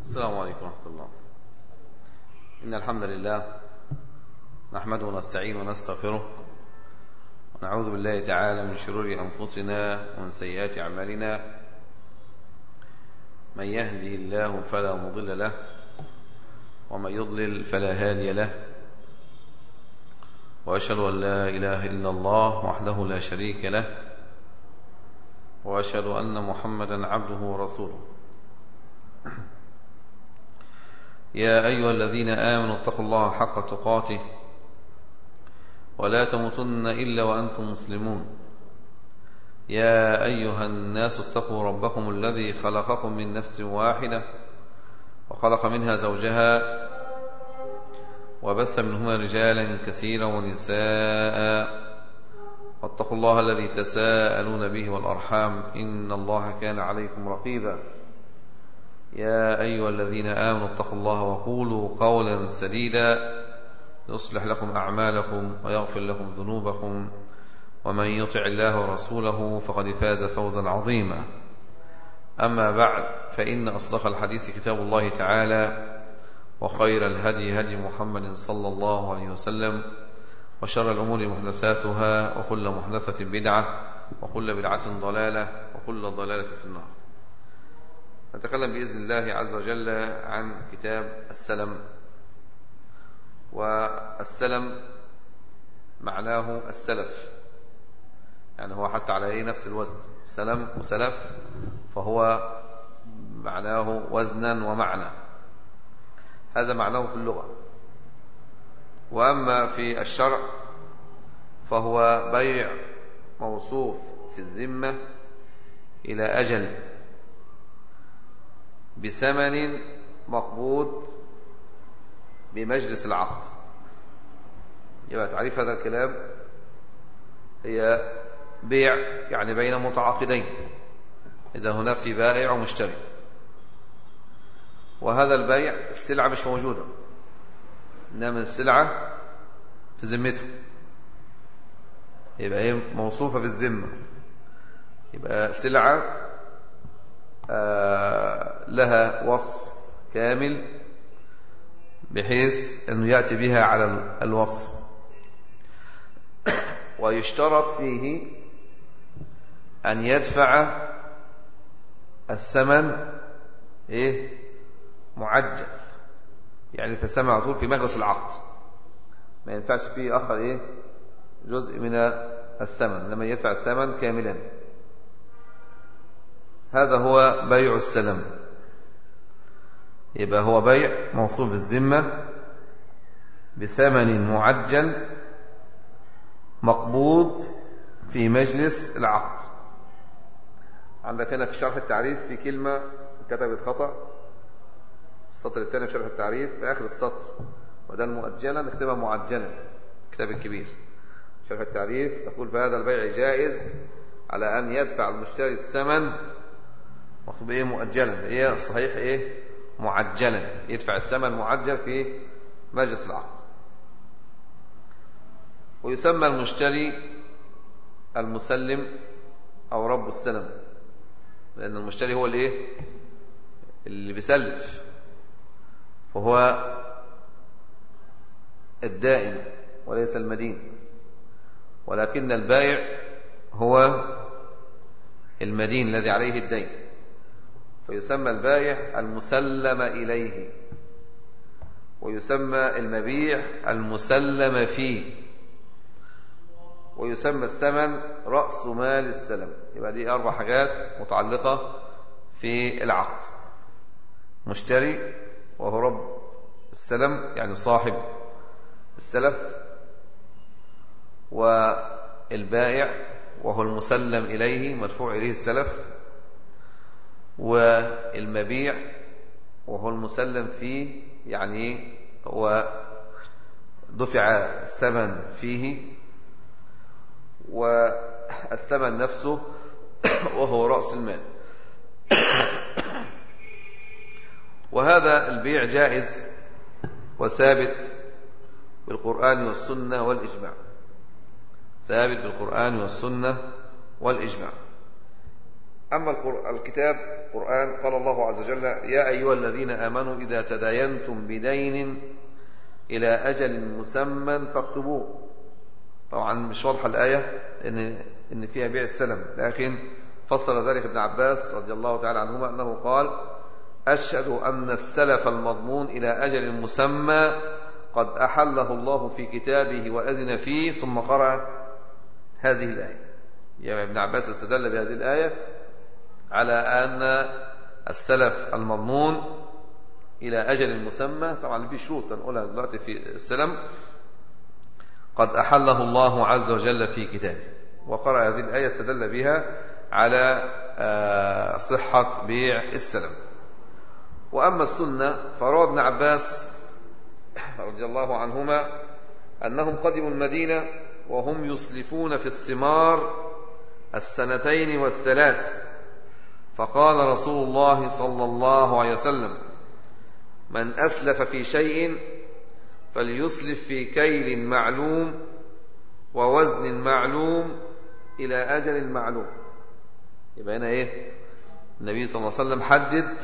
السلام عليكم ورحمة الله إن الحمد لله نحمده ونستعين ونستغفره ونعوذ بالله تعالى من شرور أنفسنا ومن سيئات أعمالنا من يهده الله فلا مضل له ومن يضلل فلا هادي له وأشهد أن لا إله إلا الله وحده لا شريك له وأشهد أن محمدا عبده ورسوله يا أيها الذين آمنوا اتقوا الله حق تقاته ولا تموتن إلا وأنتم مسلمون يا أيها الناس اتقوا ربكم الذي خلقكم من نفس واحدة وخلق منها زوجها وبث منهما رجالا كثيرا ونساء واتقوا الله الذي تساءلون به والأرحام إن الله كان عليكم رقيبا يا أيها الذين آمنوا اتقوا الله وقولوا قولا سديدا يصلح لكم أعمالكم ويغفر لكم ذنوبكم ومن يطع الله ورسوله فقد فاز فوزا عظيما أما بعد فإن أصدق الحديث كتاب الله تعالى وخير الهدي هدي محمد صلى الله عليه وسلم وشر الأمور محدثاتها وكل محدثة بدعة وكل بدعة ضلالة وكل ضلالة في النار نتكلم بإذن الله عز وجل عن كتاب السلم والسلم معناه السلف يعني هو حتى على ايه نفس الوزن سلم وسلف فهو معناه وزنا ومعنى هذا معناه في اللغة وأما في الشرع فهو بيع موصوف في الذمة إلى أجل بثمن مقبوض بمجلس العقد يبقى تعريف هذا الكلام هي بيع يعني بين متعاقدين إذا هناك في بائع ومشتري وهذا البيع السلعة مش موجودة إنما السلعة في ذمته يبقى هي موصوفة في الذمة يبقى سلعة آه لها وصف كامل بحيث أنه يأتي بها على الوصف ويشترط فيه أن يدفع الثمن إيه معجل يعني في الثمن على طول في مجلس العقد ما ينفعش فيه آخر إيه جزء من الثمن لما يدفع الثمن كاملا هذا هو بيع السلم يبقى هو بيع موصوف بالذمة بثمن معجل مقبوض في مجلس العقد عندك هنا في شرح التعريف في كلمة كتبت خطأ السطر الثاني في شرح التعريف في آخر السطر وده المؤجلة نكتبها معجلا الكتاب الكبير شرح التعريف تقول فهذا البيع جائز على أن يدفع المشتري الثمن مكتوب إيه مؤجلا هي صحيح إيه معجلا يدفع الثمن معجل في مجلس العقد ويسمى المشتري المسلم أو رب السلم لأن المشتري هو الإيه اللي بيسلف فهو الدائن وليس المدين ولكن البائع هو المدين الذي عليه الدين فيسمى البائع المسلم إليه ويسمى المبيع المسلم فيه ويسمى الثمن رأس مال السلم يبقى دي أربع حاجات متعلقة في العقد مشتري وهو رب السلم يعني صاحب السلف والبائع وهو المسلم إليه مدفوع إليه السلف والمبيع وهو المسلم فيه يعني هو دفع الثمن فيه والثمن نفسه وهو رأس المال وهذا البيع جائز وثابت بالقرآن والسنة والإجماع ثابت بالقرآن والسنة والإجماع أما الكتاب القرآن قال الله عز وجل يا أيها الذين آمنوا إذا تداينتم بدين إلى أجل مسمى فاكتبوه طبعا مش واضحة الآية إن, إن فيها بيع السلم لكن فسر ذلك ابن عباس رضي الله تعالى عنهما أنه قال أشهد أن السلف المضمون إلى أجل مسمى قد أحله الله في كتابه وأذن فيه ثم قرأ هذه الآية يعني ابن عباس استدل بهذه الآية على أن السلف المضمون إلى أجل مسمى طبعا في شروط نقولها دلوقتي في السلم قد أحله الله عز وجل في كتابه وقرأ هذه الآية استدل بها على آه، صحة بيع السلم وأما السنة فروى ابن عباس رضي الله عنهما أنهم قدموا المدينة وهم يسلفون في الثمار السنتين والثلاث فقال رسول الله صلى الله عليه وسلم من أسلف في شيء فليسلف في كيل معلوم ووزن معلوم إلى أجل معلوم يبقى هنا إيه النبي صلى الله عليه وسلم حدد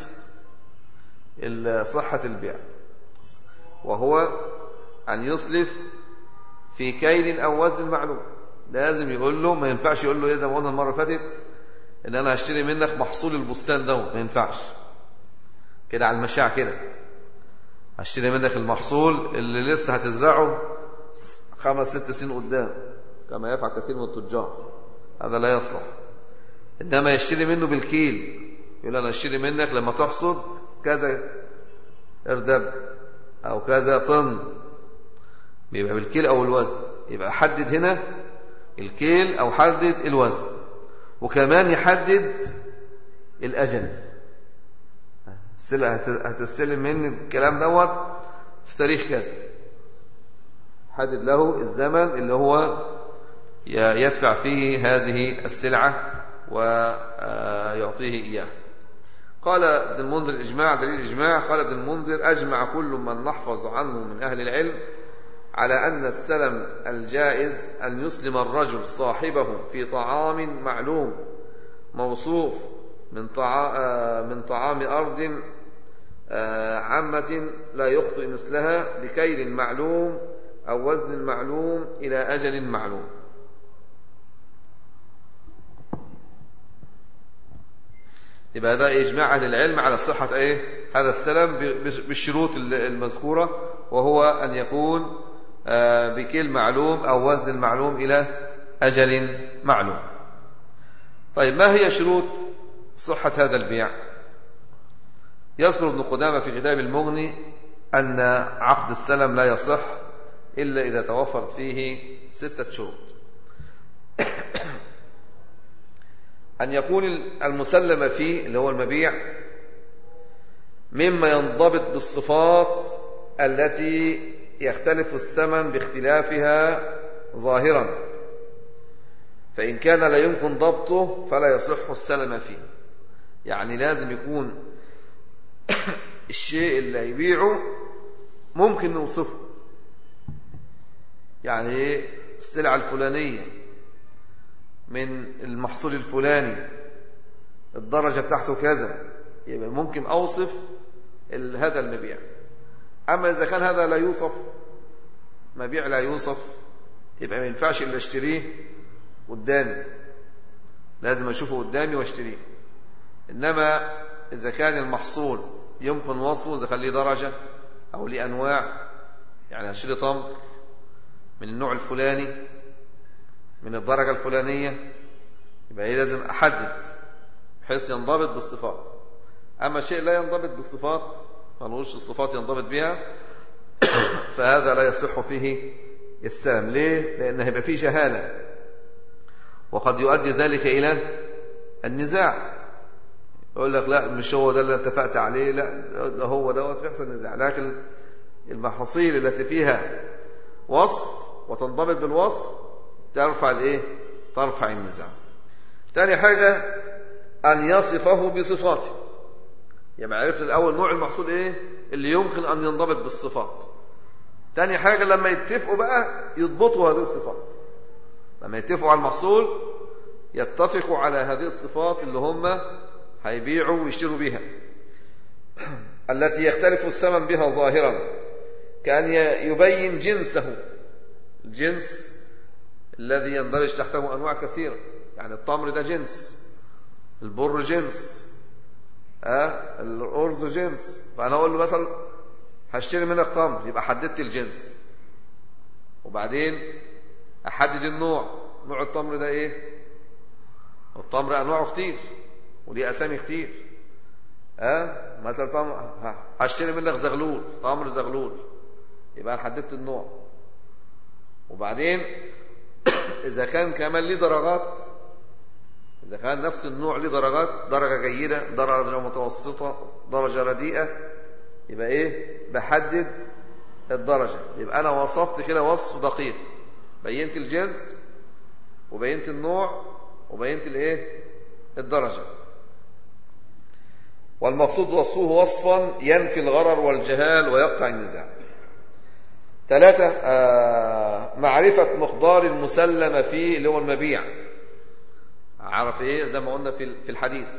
صحة البيع وهو أن يسلف في كيل أو وزن معلوم لازم يقول له ما ينفعش يقول له إيه زي ما قلنا المرة اللي فاتت إن أنا هشتري منك محصول البستان ده ما ينفعش كده على المشاع كده هشتري منك المحصول اللي لسه هتزرعه خمس ست سنين قدام كما يفعل كثير من التجار هذا لا يصلح إنما يشتري منه بالكيل يقول أنا أشتري منك لما تحصد كذا اردب أو كذا طن بيبقى بالكيل أو الوزن يبقى حدد هنا الكيل أو حدد الوزن وكمان يحدد الأجل هتستلم مني الكلام دوت في تاريخ كذا حدد له الزمن اللي هو يدفع فيه هذه السلعة ويعطيه إياه قال ابن المنذر إجماع دليل إجماع قال ابن المنذر أجمع كل من نحفظ عنه من أهل العلم على أن السلم الجائز أن يسلم الرجل صاحبه في طعام معلوم موصوف من طعام, من طعام أرض آه، عامة لا يخطئ مثلها بكيل معلوم أو وزن معلوم إلى أجل معلوم يبقى هذا إجماع أهل العلم على صحة إيه؟ هذا السلم بالشروط المذكورة وهو أن يكون آه، بكيل معلوم أو وزن معلوم إلى أجل معلوم طيب ما هي شروط صحة هذا البيع يذكر ابن قدامة في كتاب المغني أن عقد السلم لا يصح إلا إذا توفرت فيه ستة شروط أن يكون المسلم فيه اللي هو المبيع مما ينضبط بالصفات التي يختلف الثمن باختلافها ظاهرا فإن كان لا يمكن ضبطه فلا يصح السلم فيه يعني لازم يكون الشيء اللي هيبيعه ممكن نوصفه يعني السلعة الفلانية من المحصول الفلاني الدرجة بتاعته كذا يبقى ممكن أوصف هذا المبيع أما إذا كان هذا لا يوصف مبيع لا يوصف يبقى ما ينفعش إلا اشتريه قدامي لازم أشوفه قدامي واشتريه إنما إذا كان المحصول يمكن وصفه إذا كان ليه درجة أو ليه أنواع يعني هشتري تمر من النوع الفلاني من الدرجة الفلانية يبقى إيه لازم أحدد بحيث ينضبط بالصفات أما شيء لا ينضبط بالصفات ما نقولش الصفات ينضبط بها فهذا لا يصح فيه السلام ليه؟ لأن هيبقى فيه جهالة وقد يؤدي ذلك إلى النزاع يقول لك لا مش هو ده اللي اتفقت عليه لا ده هو دوت بيحصل نزاع لكن المحاصيل التي فيها وصف وتنضبط بالوصف ترفع الايه ترفع النزاع ثاني حاجة أن يصفه بصفاته يبقى عرفت الأول نوع المحصول إيه اللي يمكن أن ينضبط بالصفات تاني حاجة لما يتفقوا بقى يضبطوا هذه الصفات لما يتفقوا على المحصول يتفقوا على هذه الصفات اللي هم هيبيعوا ويشتروا بها التي يختلف الثمن بها ظاهرا كأن يبين جنسه الجنس الذي يندرج تحته أنواع كثيرة يعني التمر ده جنس البر جنس أه؟ الأرز جنس فأنا أقول له مثلا هشتري منك تمر يبقى حددت الجنس وبعدين أحدد النوع نوع التمر ده إيه التمر أنواعه كتير وليه أسامي كتير أه؟ مثلا تمر هشتري منك زغلول تمر زغلول يبقى أنا حددت النوع وبعدين إذا كان كمان ليه درجات إذا كان نفس النوع له درجات درجة جيدة درجة متوسطة درجة رديئة يبقى إيه بحدد الدرجة يبقى أنا وصفت كده وصف دقيق بينت الجنس وبينت النوع وبينت الإيه الدرجة والمقصود وصفه وصفا ينفي الغرر والجهال ويقطع النزاع ثلاثة آه معرفة مقدار المسلم فيه اللي هو المبيع عرف ايه زي ما قلنا في في الحديث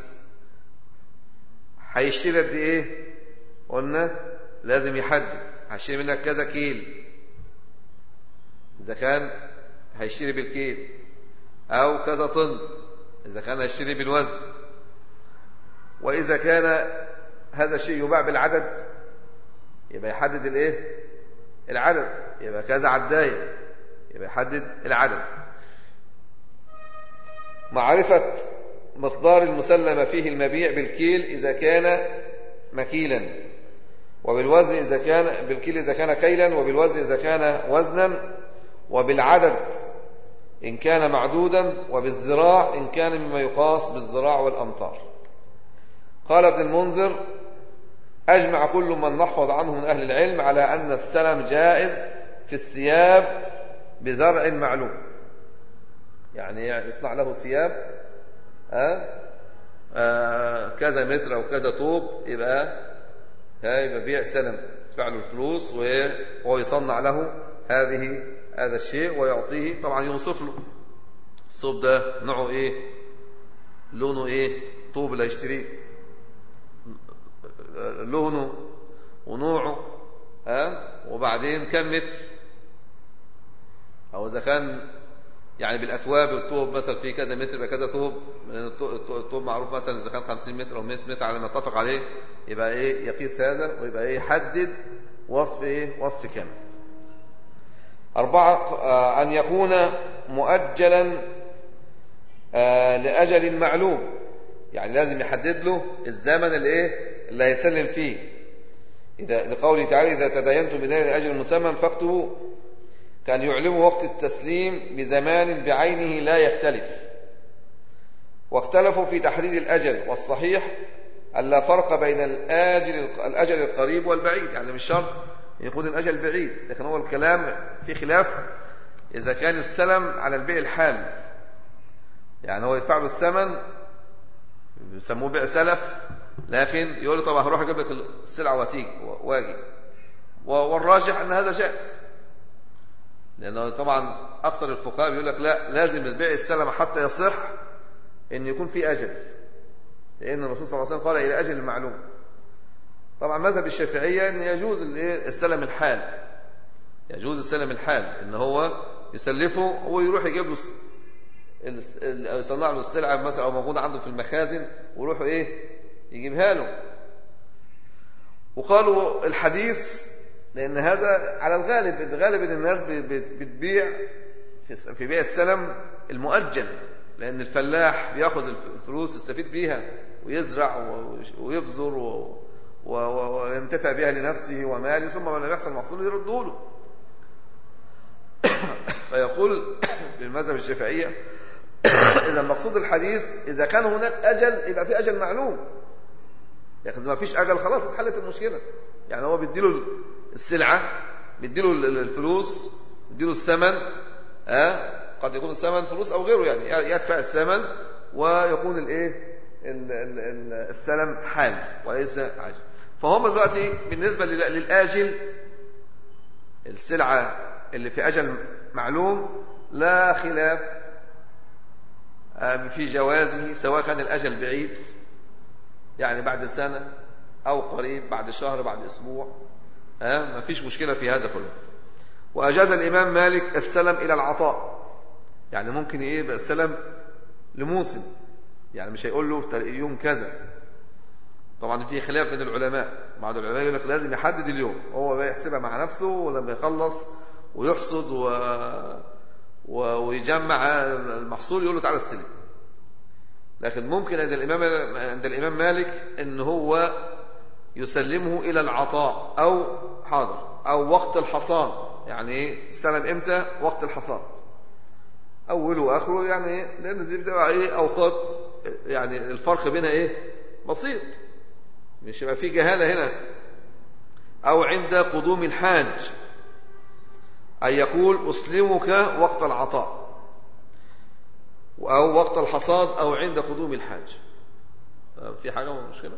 هيشتري قد ايه قلنا لازم يحدد هشتري منك كذا كيل اذا كان هيشتري بالكيل او كذا طن اذا كان هيشتري بالوزن واذا كان هذا الشيء يباع بالعدد يبقى يحدد الايه العدد يبقى كذا عدايه يبقى يحدد العدد معرفة مقدار المسلم فيه المبيع بالكيل إذا كان مكيلا وبالوزن إذا كان بالكيل إذا كان كيلا وبالوزن إذا كان وزنا وبالعدد إن كان معدودا وبالزراع إن كان مما يقاس بالزراع والأمطار قال ابن المنذر أجمع كل من نحفظ عنه من أهل العلم على أن السلم جائز في الثياب بزرع معلوم يعني يصنع له ثياب أه؟ أه كذا متر أو كذا طوب يبقى يبقى بيع سلم يدفع له الفلوس وهو يصنع له هذه هذا الشيء ويعطيه طبعا يوصف له الثوب ده نوعه ايه لونه ايه طوب اللي هيشتريه لونه ونوعه ها وبعدين كم متر او اذا كان يعني بالأتواب الطوب مثلا في كذا متر يبقى كذا طوب الطوب معروف مثلا إذا كان 50 متر أو 100 متر على ما اتفق عليه يبقى إيه يقيس هذا ويبقى إيه يحدد وصف إيه وصف كامل أربعة آه أن يكون مؤجلا آه لأجل معلوم يعني لازم يحدد له الزمن اللي إيه اللي هيسلم فيه إذا لقوله تعالى إذا تداينتم بدين لأجل مسمى فاكتبوه كان يعلم وقت التسليم بزمان بعينه لا يختلف واختلفوا في تحديد الأجل والصحيح أن لا فرق بين الأجل, الأجل القريب والبعيد يعني مش شرط يكون الأجل بعيد لكن هو الكلام في خلاف إذا كان السلم على البيع الحال يعني هو يدفع له الثمن بيسموه بيع سلف لكن يقول له طب هروح اجيب لك السلعه واتيجي واجي والراجح ان هذا جائز لأنه طبعا أكثر الفقهاء بيقول لك لا لازم بيع السلم حتى يصح أن يكون في أجل لأن الرسول صلى الله عليه وسلم قال إلى أجل معلوم طبعا مذهب الشافعية أن يجوز السلم الحال يجوز السلم الحال أن هو يسلفه ويروح يجيب له يصنع له السلعة مثلا أو موجودة عنده في المخازن ويروح إيه يجيبها له وقالوا الحديث لأن هذا على الغالب الغالب ان الناس بتبيع في بيع السلم المؤجل لأن الفلاح بياخذ الفلوس يستفيد بيها ويزرع ويبذر وينتفع بها لنفسه وماله ثم لما يحصل محصول يرده له فيقول في المذهب الشافعية إذا المقصود الحديث إذا كان هناك أجل يبقى في أجل معلوم لكن ما فيش أجل خلاص اتحلت المشكلة يعني هو بيديله السلعة بيديله الفلوس بيديله الثمن أه؟ قد يكون الثمن فلوس أو غيره يعني يدفع الثمن ويكون الايه السلم حال وليس عاجل فهم دلوقتي بالنسبة للآجل السلعة اللي في أجل معلوم لا خلاف في جوازه سواء كان الأجل بعيد يعني بعد سنة أو قريب بعد شهر بعد أسبوع ها ما فيش مشكلة في هذا كله وأجاز الإمام مالك السلم إلى العطاء يعني ممكن إيه يبقى السلم لموسم يعني مش هيقول له يوم كذا طبعا في خلاف بين العلماء بعض العلماء يقول لك لازم يحدد اليوم هو بقى يحسبها مع نفسه ولما يخلص ويحصد و... و... ويجمع المحصول يقول له تعالى استلم لكن ممكن عند الإمام عند الإمام مالك إن هو يسلمه إلى العطاء أو حاضر أو وقت الحصاد يعني إيه السلم إمتى وقت الحصاد أوله وآخره يعني إيه لأن دي بتبقى إيه أوقات يعني الفرق بينها إيه بسيط مش يبقى في جهالة هنا أو عند قدوم الحاج أن يقول أسلمك وقت العطاء أو وقت الحصاد أو عند قدوم الحاج في حاجة مشكلة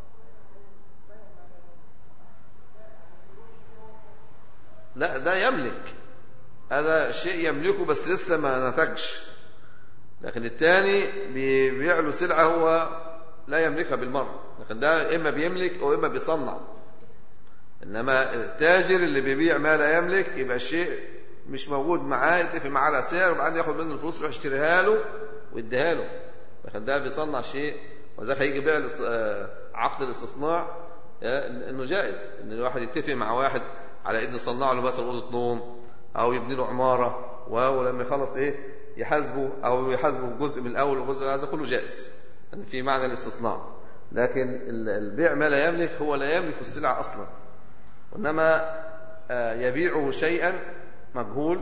لا ده يملك هذا شيء يملكه بس لسه ما نتجش لكن الثاني بيبيع له سلعة هو لا يملكها بالمرة لكن ده إما بيملك أو إما بيصنع إنما التاجر اللي بيبيع ما لا يملك يبقى الشيء مش موجود معاه يتفق معاه على سعر وبعدين ياخد منه الفلوس ويروح يشتريها له ويديها له لكن ده بيصنع شيء وذاك هيجي بيع عقد الاستصناع انه جائز ان الواحد يتفق مع واحد على ان يصنع له مثلا اوضه نوم او يبني له عماره ولما يخلص ايه يحاسبه او يحاسبه جزء من الاول وجزء هذا كله جائز يعني في معنى الاستصناع لكن البيع ما لا يملك هو لا يملك السلعه اصلا وانما يبيعه شيئا مجهول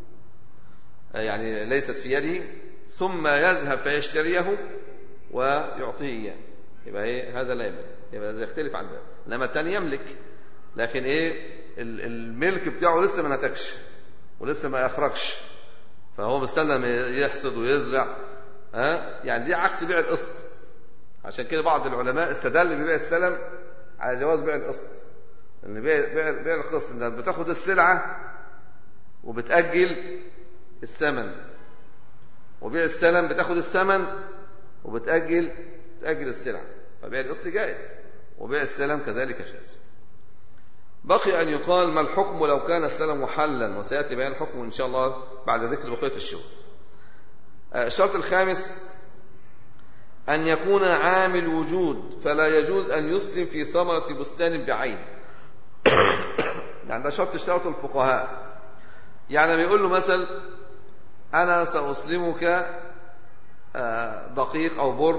يعني ليست في يده ثم يذهب فيشتريه ويعطيه اياه يبقى ايه هذا لا يملك يبقى يختلف عن ده انما الثاني يملك لكن ايه الملك بتاعه لسه ما نتجش ولسه ما اخرجش فهو مستنى يحصد ويزرع ها يعني دي عكس بيع القسط عشان كده بعض العلماء استدل ببيع السلم على جواز بيع القسط ان بيع بيع بيع القسط انك بتاخد السلعه وبتاجل الثمن وبيع السلم بتاخد الثمن وبتاجل تاجل السلعه فبيع القسط جائز وبيع السلم كذلك جائز بقي أن يقال ما الحكم لو كان السلم محلا وسيأتي بيان الحكم إن شاء الله بعد ذكر بقية الشهور الشرط الخامس أن يكون عامل وجود فلا يجوز أن يسلم في ثمرة بستان بعين يعني ده شرط اشترطه الفقهاء يعني بيقول له مثل أنا سأسلمك دقيق أو بر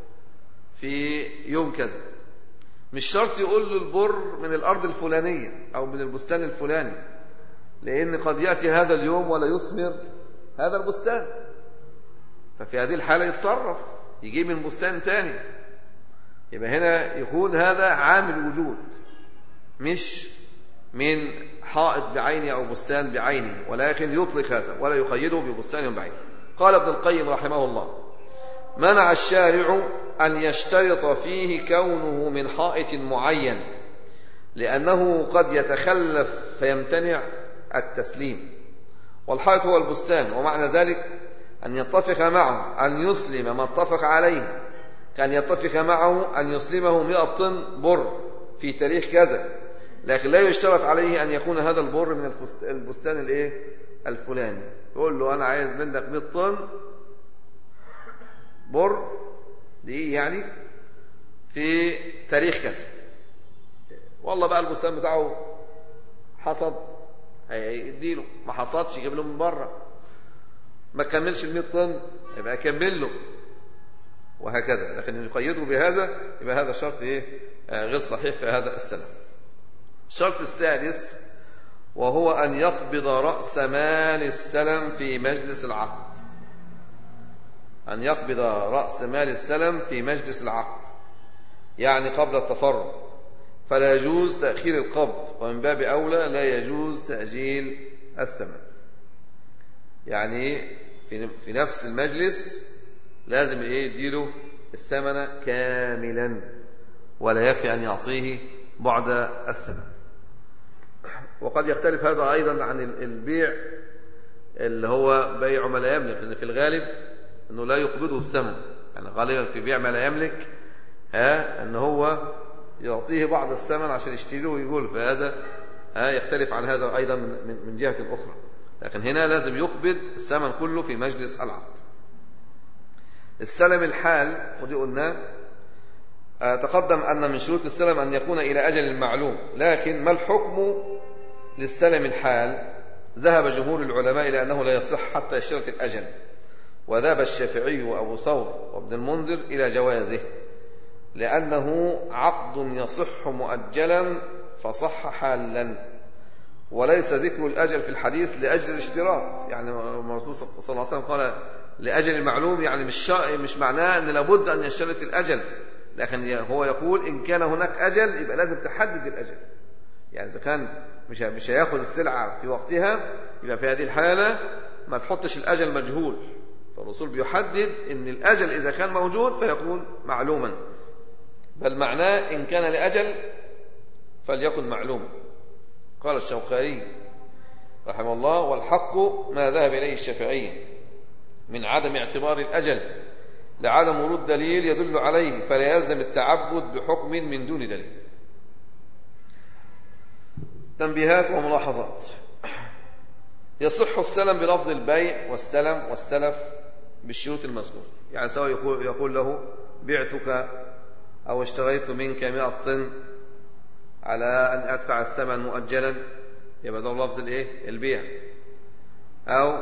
في يوم كذا مش شرط يقول له البر من الأرض الفلانية أو من البستان الفلاني لأن قد يأتي هذا اليوم ولا يثمر هذا البستان ففي هذه الحالة يتصرف يجيب من بستان تاني يبقى هنا يكون هذا عامل وجود مش من حائط بعينه أو بستان بعينه ولكن يطلق هذا ولا يقيده ببستان بعينه قال ابن القيم رحمه الله منع الشارع أن يشترط فيه كونه من حائط معين لأنه قد يتخلف فيمتنع التسليم والحائط هو البستان ومعنى ذلك أن يتفق معه أن يسلم ما اتفق عليه كان يتفق معه أن يسلمه مئة طن بر في تاريخ كذا لكن لا يشترط عليه أن يكون هذا البر من البستان الايه الفلاني يقول له أنا عايز منك 100 طن بر دي يعني في تاريخ كذا والله بقى البستان بتاعه حصد هيديله ما حصدش يجيب له من بره ما كملش ال 100 طن يبقى اكمل له وهكذا لكن يقيده بهذا يبقى هذا شرط ايه آه غير صحيح في هذا السنه الشرط السادس وهو ان يقبض راس مال السلم في مجلس العقد أن يقبض رأس مال السلم في مجلس العقد يعني قبل التفرغ فلا يجوز تأخير القبض ومن باب أولى لا يجوز تأجيل الثمن يعني في نفس المجلس لازم ايه يديله الثمن كاملا ولا يكفي أن يعطيه بعد الثمن وقد يختلف هذا أيضا عن البيع اللي هو بيع ما لا يملك لأن في الغالب أنه لا يقبضه الثمن يعني غالبا في بيع ما لا يملك ها أن هو يعطيه بعض الثمن عشان يشتريه ويقول فهذا ها يختلف عن هذا أيضا من من جهة أخرى لكن هنا لازم يقبض الثمن كله في مجلس العقد السلم الحال ودي قلنا آه، تقدم أن من شروط السلم أن يكون إلى أجل معلوم لكن ما الحكم للسلم الحال ذهب جمهور العلماء إلى أنه لا يصح حتى يشترط الأجل وذهب الشافعي وأبو ثور وابن المنذر إلى جوازه لأنه عقد يصح مؤجلا فصح حالا وليس ذكر الأجل في الحديث لأجل الاشتراط يعني الرسول صلى الله عليه وسلم قال لأجل المعلوم يعني مش مش معناه أن لابد أن يشترط الأجل لكن هو يقول إن كان هناك أجل يبقى لازم تحدد الأجل يعني إذا كان مش مش هياخد السلعة في وقتها يبقى في هذه الحالة ما تحطش الأجل مجهول فالرسول بيحدد أن الأجل إذا كان موجود فيكون معلوما بل معناه إن كان لأجل فليكن معلوما قال الشوكاني رحمه الله والحق ما ذهب إليه الشافعي من عدم اعتبار الأجل لعدم ورود دليل يدل عليه فلا يلزم التعبد بحكم من دون دليل تنبيهات وملاحظات يصح السلم بلفظ البيع والسلم والسلف بالشروط المذكورة يعني سواء يقول, يقول له بعتك أو اشتريت منك مئة طن على أن أدفع الثمن مؤجلا يبقى ده لفظ الإيه؟ البيع أو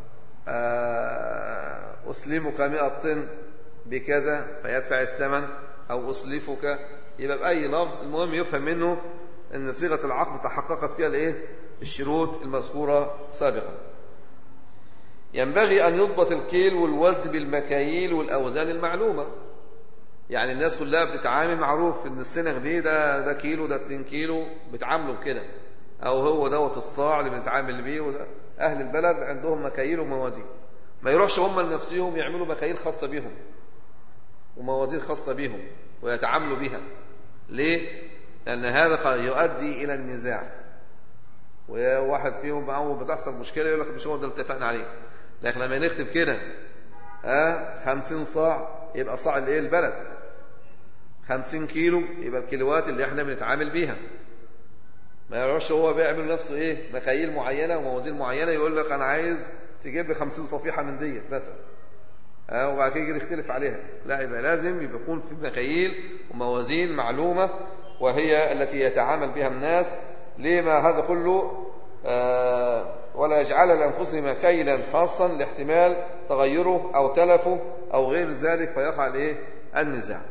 آه، أسلمك مئة طن بكذا فيدفع الثمن أو أسلفك يبقى بأي لفظ المهم يفهم منه أن صيغة العقد تحققت فيها الإيه؟ الشروط المذكورة سابقا ينبغي أن يضبط الكيل والوزن بالمكاييل والأوزان المعلومة يعني الناس كلها بتتعامل معروف ان السنغ دي ده ده كيلو ده 2 كيلو بتعاملوا بكده او هو دوت الصاع اللي بنتعامل بيه وده اهل البلد عندهم مكاييل وموازين ما يروحش هم لنفسهم يعملوا مكاييل خاصه بيهم وموازين خاصه بيهم ويتعاملوا بها ليه لان هذا يؤدي الى النزاع وواحد فيهم معه بتحصل مشكله يقول لك مش هو ده اللي اتفقنا عليه لكن لما نكتب كده اه 50 صاع يبقى صاع الايه البلد 50 كيلو يبقى الكيلوات اللي احنا بنتعامل بيها ما يعرفش هو بيعمل نفسه ايه مكاييل معينه وموازين معينه يقول لك انا عايز تجيب لي 50 صفيحه من ديت مثلا اه وبعد كده يجي يختلف عليها لا يبقى لازم يبقى يكون في مكاييل وموازين معلومه وهي التي يتعامل بها الناس لما هذا كله آه ولا يجعل لانفسهم كيلا خاصا لاحتمال تغيره او تلفه او غير ذلك فيقع الايه النزاع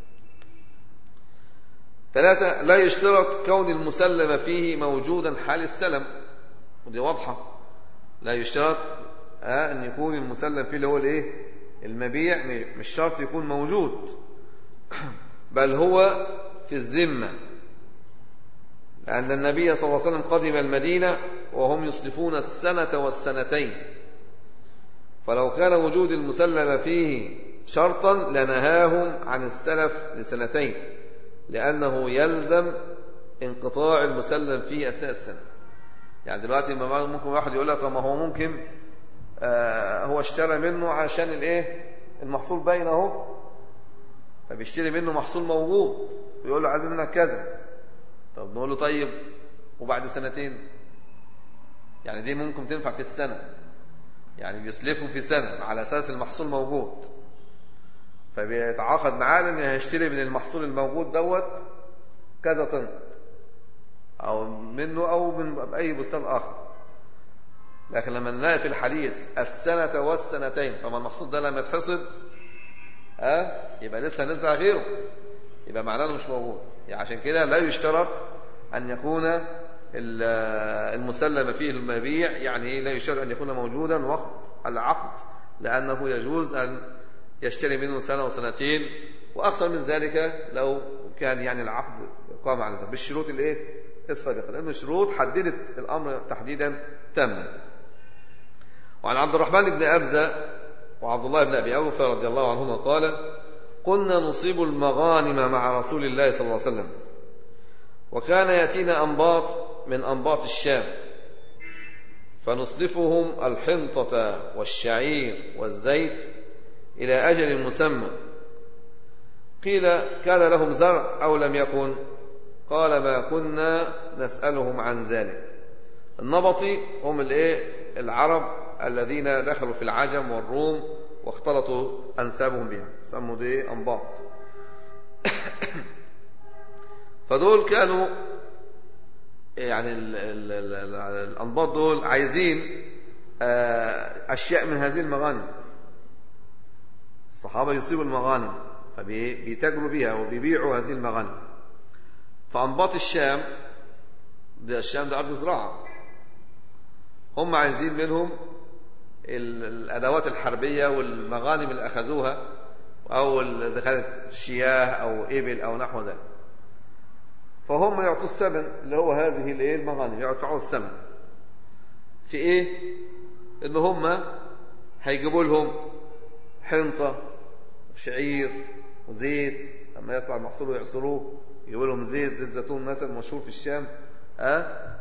ثلاثة لا يشترط كون المسلم فيه موجودا حال السلم ودي واضحة لا يشترط آه أن يكون المسلم فيه اللي هو الإيه المبيع مش شرط يكون موجود بل هو في الذمة لأن النبي صلى الله عليه وسلم قدم المدينة وهم يصلفون السنة والسنتين فلو كان وجود المسلم فيه شرطا لنهاهم عن السلف لسنتين لأنه يلزم انقطاع المسلم فيه أثناء السنة يعني دلوقتي ممكن واحد يقول لك ما هو ممكن آه هو اشترى منه عشان الايه المحصول باين اهو فبيشتري منه محصول موجود ويقول له عايز منك كذا طب نقول له طيب وبعد سنتين يعني دي ممكن تنفع في السنة يعني بيسلفه في سنة على أساس المحصول موجود فبيتعاقد معاه ان هيشتري من المحصول الموجود دوت كذا طن او منه او من اي بستان اخر لكن لما نلاقي في الحديث السنة والسنتين فما المحصول ده لما يتحصد ها يبقى لسه نزرع غيره يبقى معناه مش موجود يعني عشان كده لا يشترط أن يكون المسلم فيه المبيع يعني لا يشترط أن يكون موجودا وقت العقد لأنه يجوز أن يشتري منه سنة وسنتين وأكثر من ذلك لو كان يعني العقد قام على ذلك بالشروط الايه السابقة لأن الشروط حددت الأمر تحديدا تاما وعن عبد الرحمن بن أبزة وعبد الله بن أبي أوفى رضي الله عنهما قال كنا نصيب المغانم مع رسول الله صلى الله عليه وسلم وكان يأتينا أنباط من أنباط الشام فنصلفهم الحنطة والشعير والزيت إلى أجل مسمى قيل كان لهم زرع أو لم يكن قال ما كنا نسألهم عن ذلك النبطي هم الايه العرب الذين دخلوا في العجم والروم واختلطوا أنسابهم بها سموا دي أنباط فدول كانوا يعني ال ال ال الأنباط دول عايزين أشياء من هذه المغانم الصحابة يصيبوا المغانم فبيتاجروا بها وبيبيعوا هذه المغانم فأنباط الشام ده الشام ده أرض زراعة هم عايزين منهم الأدوات الحربية والمغانم اللي أخذوها أو إذا كانت شياه أو إبل أو نحو ذلك فهم يعطوا الثمن اللي هو هذه الايه المغانم يدفعوا الثمن في ايه ان هم هيجيبوا لهم حنطه وشعير وزيت لما يطلع المحصول ويعصروه يجيبوا لهم زيت زيت زيتون مثلا مشهور في الشام أه؟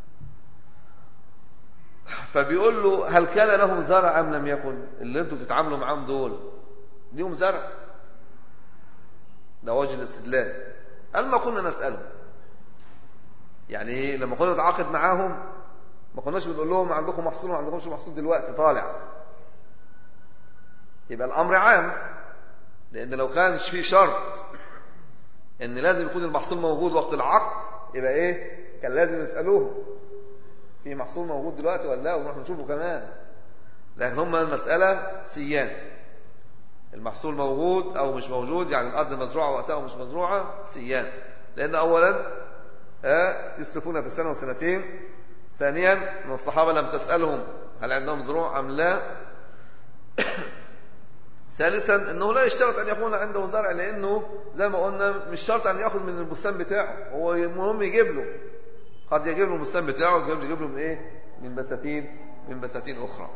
فبيقول له هل كان لهم زرع ام لم يكن اللي انتوا بتتعاملوا معاهم دول ليهم زرع ده وجه الاستدلال قال ما كنا نسالهم يعني لما كنا نتعاقد معاهم ما كناش بنقول لهم عندكم محصول وما عندكمش محصول دلوقتي طالع يبقى الامر عام لان لو كانش في شرط ان لازم يكون المحصول موجود وقت العقد يبقى ايه كان لازم يسالوه في محصول موجود دلوقتي ولا لا ونروح نشوفه كمان لكن هم المساله سيان المحصول موجود او مش موجود يعني الارض مزروعه وقتها ومش مزروعه سيان لان اولا يسلفون في السنه وسنتين ثانيا ان الصحابه لم تسالهم هل عندهم زروع ام لا ثالثا انه لا يشترط ان يكون عنده زرع لانه زي ما قلنا مش شرط ان ياخذ من البستان بتاعه هو المهم يجيب له قد يجيب له البستان بتاعه يجيب له من ايه من بساتين من بساتين اخرى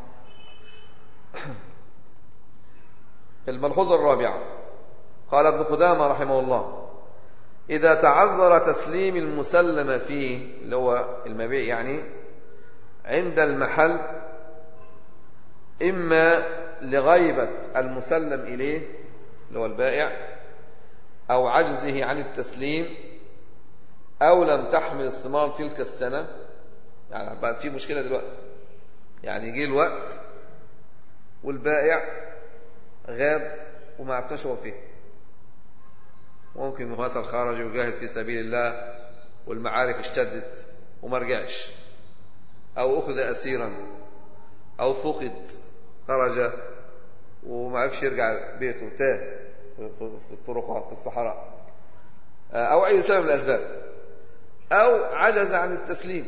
الملحوظه الرابعه قال ابن قدامه رحمه الله إذا تعذر تسليم المسلم فيه اللي هو المبيع يعني عند المحل إما لغيبة المسلم إليه اللي هو البائع أو عجزه عن التسليم أو لم تحمل الثمار تلك السنة يعني بقى في مشكلة دلوقتي يعني جه الوقت والبائع غاب وما عرفناش هو فين ممكن مثلا خرج وجاهد في سبيل الله والمعارك اشتدت وما رجعش او اخذ اسيرا او فقد خرج وما عرفش يرجع بيته تاه في الطرقات في الصحراء او اي سبب من الاسباب او عجز عن التسليم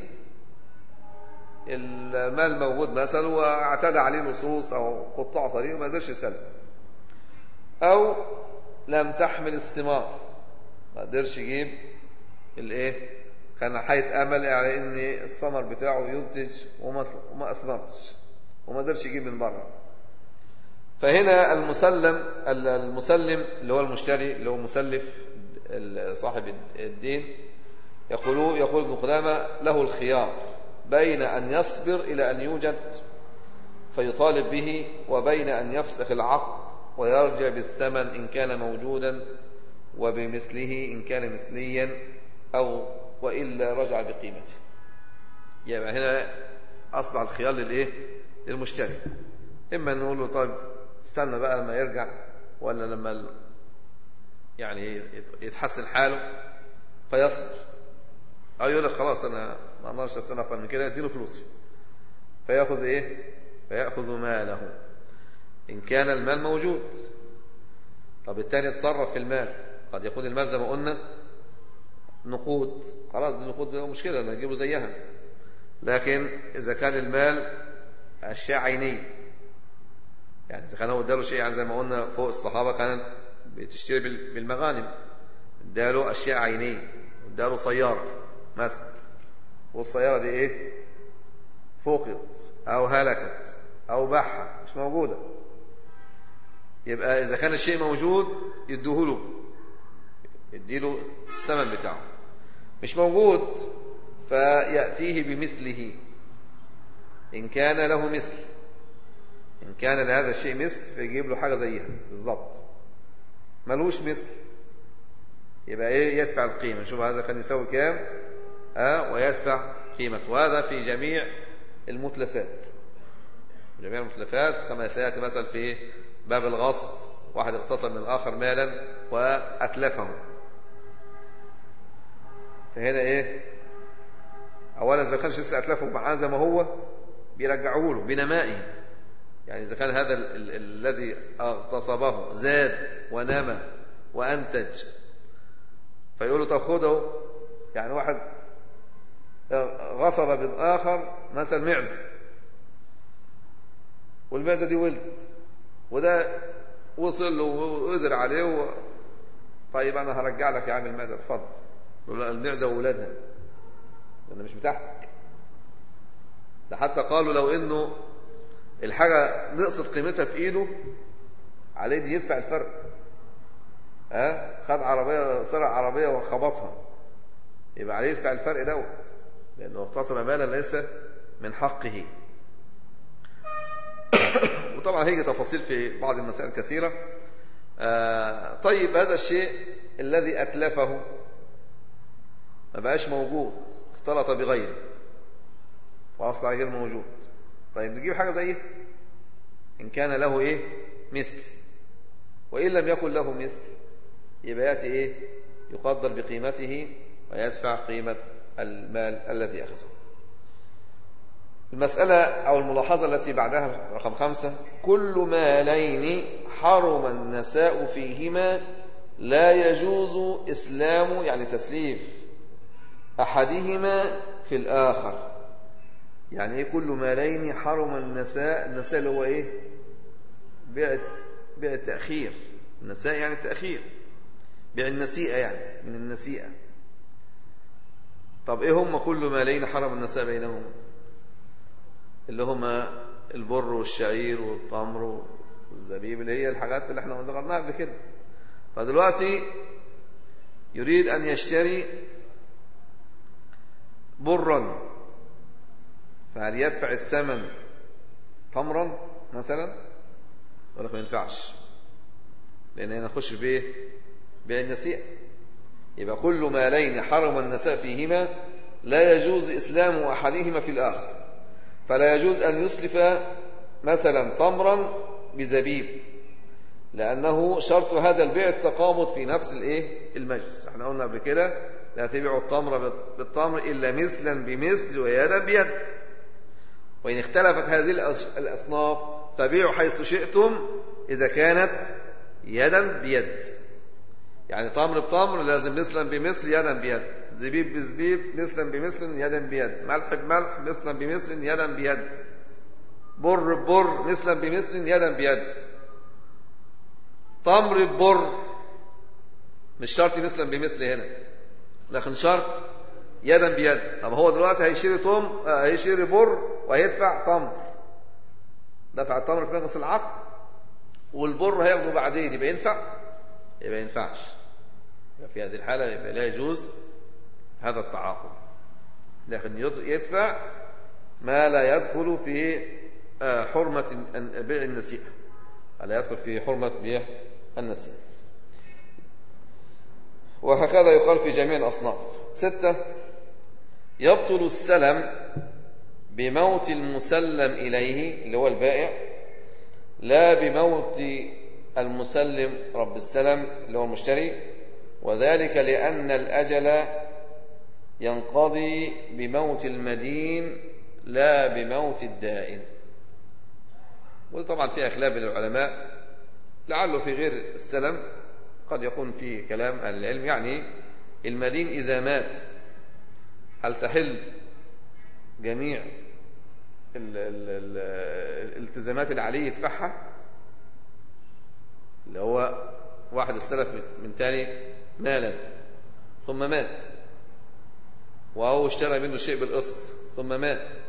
المال موجود مثلا واعتدى عليه لصوص او قطاع طريق وما قدرش يسلم او لم تحمل الثمار ما قدرش يجيب الايه كان حية امل على ان الثمر بتاعه ينتج وما وما اثمرش وما قدرش يجيب من بره فهنا المسلم المسلم اللي هو المشتري اللي هو مسلف صاحب الدين يقول يقول ابن قدامه له الخيار بين ان يصبر الى ان يوجد فيطالب به وبين ان يفسخ العقد ويرجع بالثمن إن كان موجودا وبمثله إن كان مثليا أو وإلا رجع بقيمته يبقى هنا أصبح الخيار للإيه للمشتري إما نقول له طيب استنى بقى لما يرجع ولا لما يعني يتحسن حاله فيصبر أو يقول لك خلاص أنا ما أقدرش أستنى أكتر من كده اديله فلوسي فيأخذ إيه فيأخذ ماله إن كان المال موجود طب الثاني يتصرف في المال قد يكون المال زي ما قلنا نقود خلاص دي نقود مشكلة نجيبه زيها لكن إذا كان المال أشياء عينية يعني إذا كان هو اداله شيء يعني زي ما قلنا فوق الصحابة كانت بتشتري بالمغانم اداله أشياء عينية اداله سيارة مثلا والسيارة دي إيه فقدت أو هلكت أو باعها مش موجودة يبقى إذا كان الشيء موجود يدوه له يديله الثمن بتاعه مش موجود فيأتيه بمثله إن كان له مثل إن كان لهذا الشيء مثل فيجيب له حاجة زيها بالظبط ملوش مثل يبقى إيه يدفع القيمة نشوف هذا كان يساوي كام أه ويدفع قيمته وهذا في جميع المتلفات جميع المتلفات كما سيأتي مثلا في باب الغصب واحد اغتصب من الآخر مالا وأتلفه فهنا إيه أولا إذا كانش لسه أتلفه معاه زي ما هو بيرجعه له بنمائه يعني إذا كان هذا ال ال الذي اغتصبه زاد ونمى وأنتج فيقول له طب خده يعني واحد غصب من آخر مثلا معزة والمعزة دي ولدت وده وصل له وقدر عليه و... طيب أنا هرجع لك يا عم المعزة اتفضل المعزة وولادها لأن مش بتاعتك ده حتى قالوا لو إنه الحاجة نقصت قيمتها في إيده عليه دي يدفع الفرق ها أه؟ خد عربية سرق عربية وخبطها يبقى عليه يدفع الفرق دوت لأنه اغتصب مالا ليس من حقه وطبعا هيجي تفاصيل في بعض المسائل كثيرة آه طيب هذا الشيء الذي أتلفه ما بقاش موجود اختلط بغيره وأصبح غير موجود طيب نجيب حاجة زيه إن كان له إيه مثل وإن لم يكن له مثل يبقى يأتي إيه يقدر بقيمته ويدفع قيمة المال الذي أخذه المسألة أو الملاحظة التي بعدها رقم خمسة كل مالين حرم النساء فيهما لا يجوز إسلام يعني تسليف أحدهما في الآخر يعني إيه كل مالين حرم النساء النساء اللي هو إيه بيع بيع التأخير النساء يعني التأخير بيع النسيئة يعني من النسيئة طب إيه هم كل مالين حرم النساء بينهم اللي هما البر والشعير والتمر والزبيب اللي هي الحاجات اللي احنا ذكرناها قبل كده فدلوقتي يريد أن يشتري برا فهل يدفع الثمن تمرا مثلا ولا ما ينفعش لأن هنا نخش في بيع النسيئة يبقى كل مالين حرم النساء فيهما لا يجوز إسلام أحدهما في الآخر فلا يجوز أن يسلف مثلا تمرا بزبيب لأنه شرط هذا البيع التقامض في نفس الايه المجلس احنا قلنا قبل كده لا تبيع التمر بالتمر إلا مثلا بمثل ويدا بيد وإن اختلفت هذه الأصناف فبيعوا حيث شئتم إذا كانت يدا بيد يعني تمر بتمر لازم مثلا بمثل يدا بيد زبيب بزبيب مثلا بمثل يدا بيد ملح بملح مثلا بمثل يدا بيد بر ببر مثلا بمثل يدا بيد تمر ببر مش شرط مثلا بمثل هنا لكن شرط يدا بيد طب هو دلوقتي هيشتري تم هيشتري بر وهيدفع تمر دفع التمر في مجلس العقد والبر هياخده بعدين يبقى ينفع يبقى ينفعش يبقى في هذه الحالة يبقى لا يجوز هذا التعاقد لكن يدفع ما لا يدخل في حرمة بيع النسيئة لا يدخل في حرمة بيع النسيئة وهكذا يقال في جميع الأصناف ستة يبطل السلم بموت المسلم إليه اللي هو البائع لا بموت المسلم رب السلم اللي هو المشتري وذلك لأن الأجل ينقضي بموت المدين لا بموت الدائن وطبعا في خلاف للعلماء لعله في غير السلم قد يكون في كلام أهل العلم يعني المدين إذا مات هل تحل جميع ال ال ال الالتزامات اللي عليه يدفعها اللي هو واحد استلف من تاني مالا ثم مات وهو اشترى منه شيء بالقسط ثم مات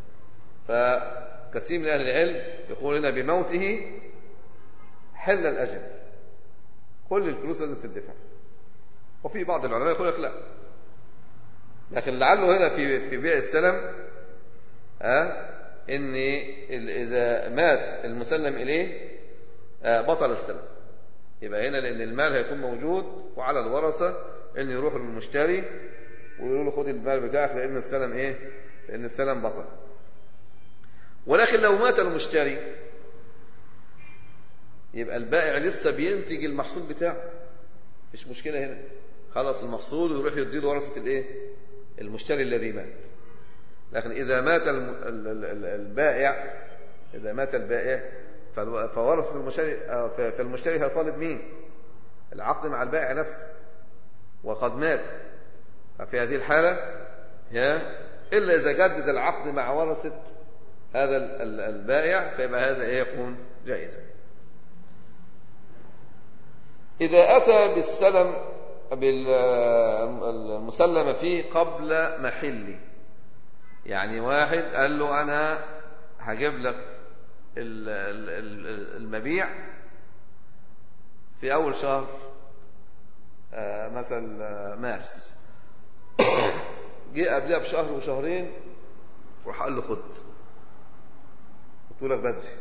فكثير من أهل العلم يقول لنا بموته حل الأجل كل الفلوس لازم تدفع وفي بعض العلماء يقول لك لا لكن لعله هنا في في بيع السلم أه ان اذا مات المسلم اليه أه بطل السلم يبقى هنا لان المال هيكون موجود وعلى الورثه ان يروحوا للمشتري ويقولوا له خد المال بتاعك لان السلم ايه لان السلم بطل ولكن لو مات المشتري يبقى البائع لسه بينتج المحصول بتاعه مفيش مشكله هنا خلص المحصول ويروح يديله ورثه الايه المشتري الذي مات لكن اذا مات البائع اذا مات البائع فورثه المشتري فالمشتري هيطالب مين العقد مع البائع نفسه وقد مات ففي هذه الحالة هي إلا إذا جدد العقد مع ورثة هذا البائع فيبقى هذا إيه يكون جائزا إذا أتى بالسلم بالمسلم فيه قبل محله يعني واحد قال له أنا هجيب لك المبيع في أول شهر مثل مارس جه قبلها بشهر وشهرين وراح قال له خد قلت لك بدري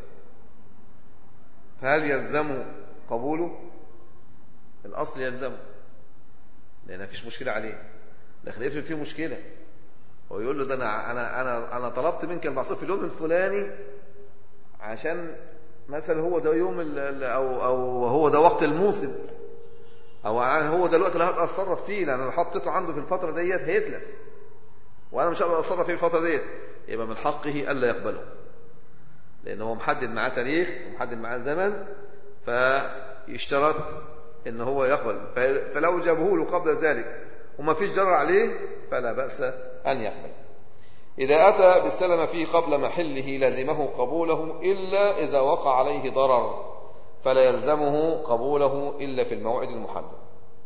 فهل يلزمه قبوله الاصل يلزمه لان مفيش مشكله عليه لكن افرض فيه مشكله هو يقول له ده انا انا انا انا طلبت منك المعصوم في اليوم الفلاني عشان مثلا هو ده يوم او او هو ده وقت الموسم او هو ده الوقت اللي هقدر اتصرف فيه لان انا حطيته عنده في الفتره ديت هيتلف وانا مش هقدر اتصرف فيه الفتره ديت يبقى من حقه الا يقبله لان هو محدد معاه تاريخ ومحدد معاه زمن فيشترط ان هو يقبل فلو جابه له قبل ذلك وما فيش ضرر عليه فلا باس ان يقبل إذا أتى بالسلم فيه قبل محله لزمه قبوله إلا إذا وقع عليه ضرر فلا يلزمه قبوله إلا في الموعد المحدد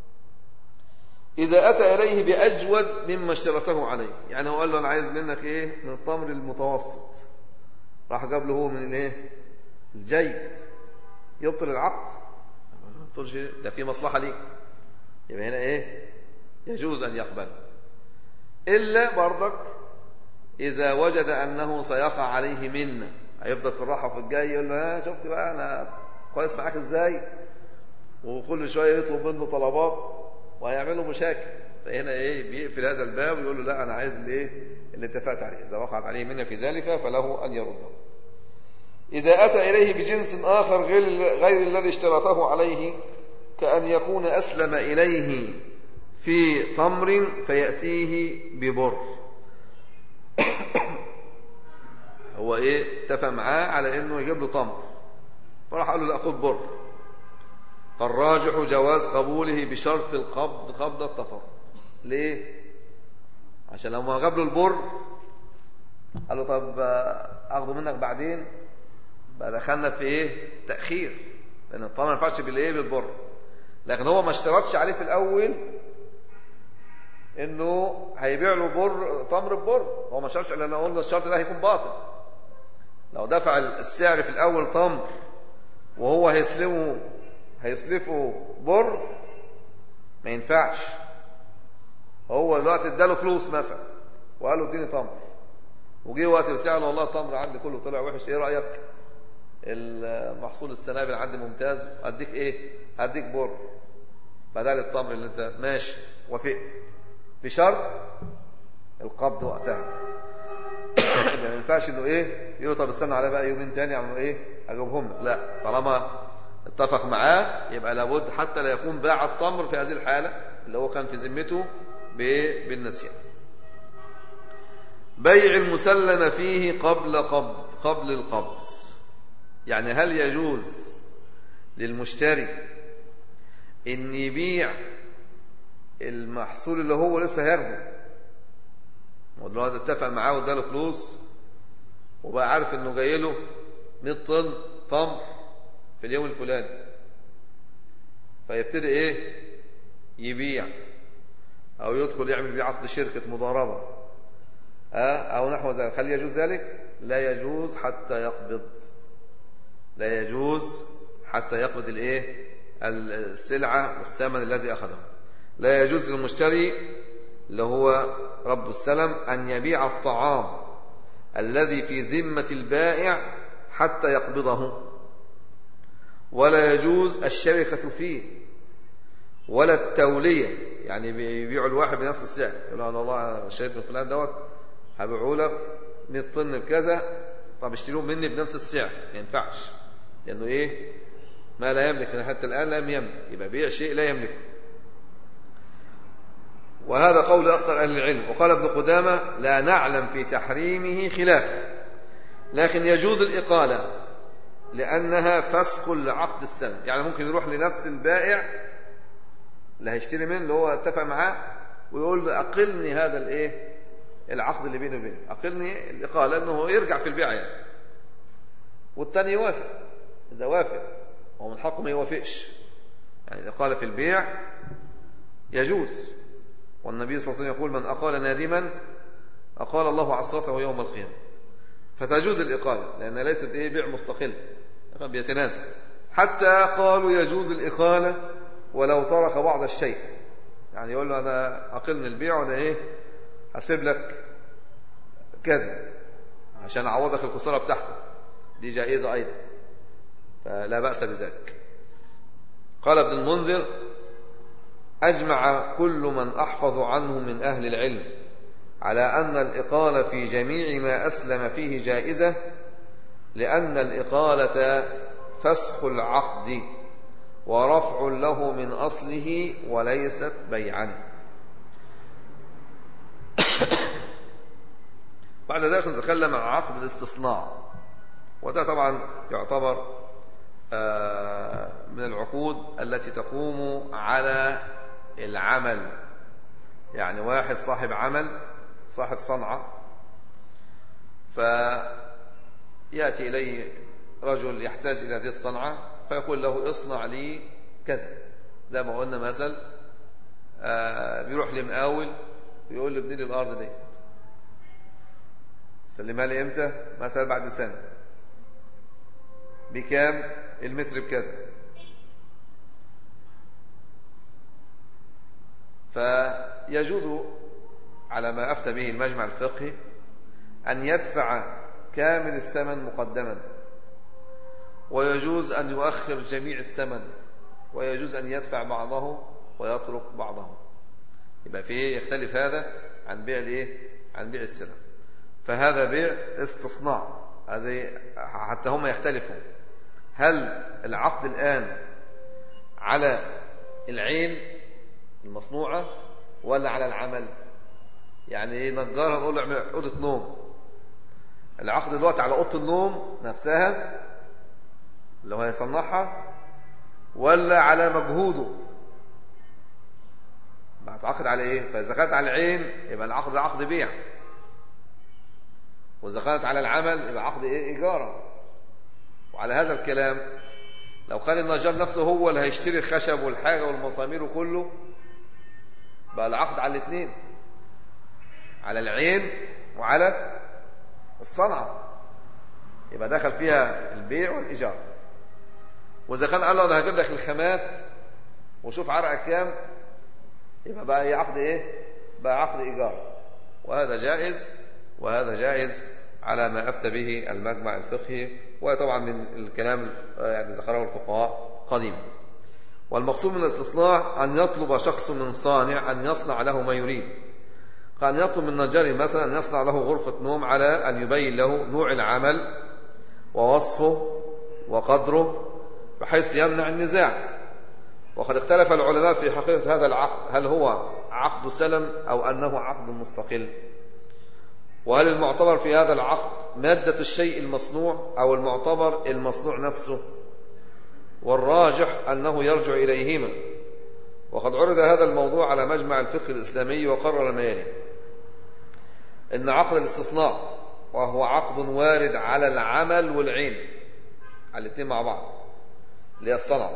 إذا أتى إليه بأجود مما اشترطه عليه يعني هو قال له أنا عايز منك إيه من التمر المتوسط راح جاب له هو من الإيه الجيد يبطل العقد ما يبطلش ده في مصلحة ليه يبقى هنا إيه يجوز أن يقبل إلا برضك إذا وجد أنه سيقع عليه منه هيفضل في الراحة وفي الجاي يقول له ها شفت بقى أنا كويس معاك إزاي وكل شوية يطلب منه طلبات وهيعملوا مشاكل فهنا إيه بيقفل هذا الباب ويقول له لا أنا عايز الإيه اللي اتفقت عليه إذا وقعت عليه منه في ذلك فله أن يرده إذا أتى إليه بجنس آخر غير, غير الذي اشترطه عليه كأن يكون أسلم إليه في تمر فيأتيه ببر هو ايه اتفق معاه على انه يجيب له تمر فراح قال له لا خد بر فالراجح جواز قبوله بشرط القبض قبل التفرق ليه عشان لو ما جاب له البر قال له طب اخده منك بعدين بقى دخلنا في ايه تاخير لان التمر ما ينفعش بالايه بالبر لكن هو ما اشترطش عليه في الاول انه هيبيع له بر تمر ببر هو ما شرطش لان قلنا الشرط ده هيكون باطل لو دفع السعر في الاول تمر وهو هيسلمه هيسلفه بر ما ينفعش هو دلوقتي اداله فلوس مثلا وقال له اديني تمر وجه وقت بتاعه والله التمر عندي كله طلع وحش ايه رايك المحصول السنابل عندي ممتاز اديك ايه اديك بر بدل التمر اللي انت ماشي وافقت بشرط القبض وقتها ما ينفعش انه ايه يقول طب استنى على بقى يومين تاني اعمل ايه اجيبهم لك لا طالما اتفق معاه يبقى لابد حتى لا يكون باع التمر في هذه الحالة اللي هو كان في ذمته بالنسيان بيع المسلم فيه قبل قبض قبل القبض يعني هل يجوز للمشتري ان يبيع المحصول اللي هو لسه هياخده ودلوقتي اتفق معاه واداله فلوس وبقى عارف انه جاي له 100 طن تمر في اليوم الفلاني فيبتدي ايه يبيع او يدخل يعمل بيه عقد شركه مضاربه أه؟ او نحو ذلك هل يجوز ذلك لا يجوز حتى يقبض لا يجوز حتى يقبض الايه السلعه والثمن الذي اخذه لا يجوز للمشتري اللي هو رب السلم أن يبيع الطعام الذي في ذمة البائع حتى يقبضه ولا يجوز الشركة فيه ولا التولية يعني بيبيعوا الواحد بنفس السعر يقول له والله اشتريت من فلان دوت هبيعه لك 100 طن بكذا طب اشتروه مني بنفس السعر ما ينفعش لانه ايه ما لا يملك حتى الان لم يملك يبقى بيع شيء لا يملكه وهذا قول أكثر أهل العلم وقال ابن قدامة لا نعلم في تحريمه خلاف لكن يجوز الإقالة لأنها فسخ لعقد السنة يعني ممكن يروح لنفس البائع اللي هيشتري منه اللي هو اتفق معاه ويقول له أقلني هذا الإيه العقد اللي بيني وبينك أقلني الإقالة أنه يرجع في البيع يعني والثاني يوافق إذا وافق هو من حقه ما يوافقش يعني الإقالة في البيع يجوز والنبي صلى الله عليه وسلم يقول من أقال نادما أقال الله عصرته يوم القيامة فتجوز الإقالة لأنها ليست إيه بيع مستقل بيتنازل حتى قالوا يجوز الإقالة ولو ترك بعض الشيء يعني يقول له أنا أقلني البيع وأنا إيه هسيب لك كذا عشان أعوضك الخسارة بتاعتك دي جائزة أيضا فلا بأس بذلك قال ابن المنذر أجمع كل من أحفظ عنه من أهل العلم على أن الإقالة في جميع ما أسلم فيه جائزة لأن الإقالة فسخ العقد ورفع له من أصله وليست بيعا بعد ذلك نتكلم عن عقد الاستصناع وده طبعا يعتبر آه، من العقود التي تقوم على العمل يعني واحد صاحب عمل صاحب صنعة فيأتي إليه رجل يحتاج إلى هذه الصنعة فيقول له اصنع لي كذا زي ما قلنا مثل آه بيروح لمقاول ويقول له ابني لي الأرض دي سلمها لي امتى مثلا بعد سنة بكام المتر بكذا فيجوز على ما أفتى به المجمع الفقهي أن يدفع كامل الثمن مقدما ويجوز أن يؤخر جميع الثمن ويجوز أن يدفع بعضه ويترك بعضه يبقى فيه يختلف هذا عن بيع الايه عن بيع السلم فهذا بيع استصناع هذه حتى هم يختلفوا هل العقد الآن على العين المصنوعة ولا على العمل يعني ايه نجار هنقول له اعمل أوضة نوم العقد دلوقتي على أوضة النوم نفسها اللي هو هيصنعها ولا على مجهوده هتعقد على ايه فاذا كانت على العين يبقى العقد ده عقد بيع واذا كانت على العمل يبقى عقد ايه ايجاره وعلى هذا الكلام لو كان النجار نفسه هو اللي هيشتري الخشب والحاجه والمسامير وكله بقى العقد على الاثنين على العين وعلى الصنعة يبقى دخل فيها البيع والإيجار وإذا كان قال له أنا هجيب لك الخامات وشوف عرقك كام يبقى بقى إيه عقد إيه؟ بقى عقد إيجار وهذا جائز وهذا جائز على ما أفتى به المجمع الفقهي وطبعا من الكلام يعني ذكره الفقهاء قديما والمقصود من الاستصناع أن يطلب شخص من صانع أن يصنع له ما يريد كان يطلب من نجار مثلا أن يصنع له غرفة نوم على أن يبين له نوع العمل ووصفه وقدره بحيث يمنع النزاع وقد اختلف العلماء في حقيقة هذا العقد هل هو عقد سلم أو أنه عقد مستقل وهل المعتبر في هذا العقد مادة الشيء المصنوع أو المعتبر المصنوع نفسه والراجح أنه يرجع إليهما وقد عرض هذا الموضوع على مجمع الفقه الإسلامي وقرر ما يلي إن عقد الاستصناع وهو عقد وارد على العمل والعين على الاثنين مع بعض اللي هي الصنعة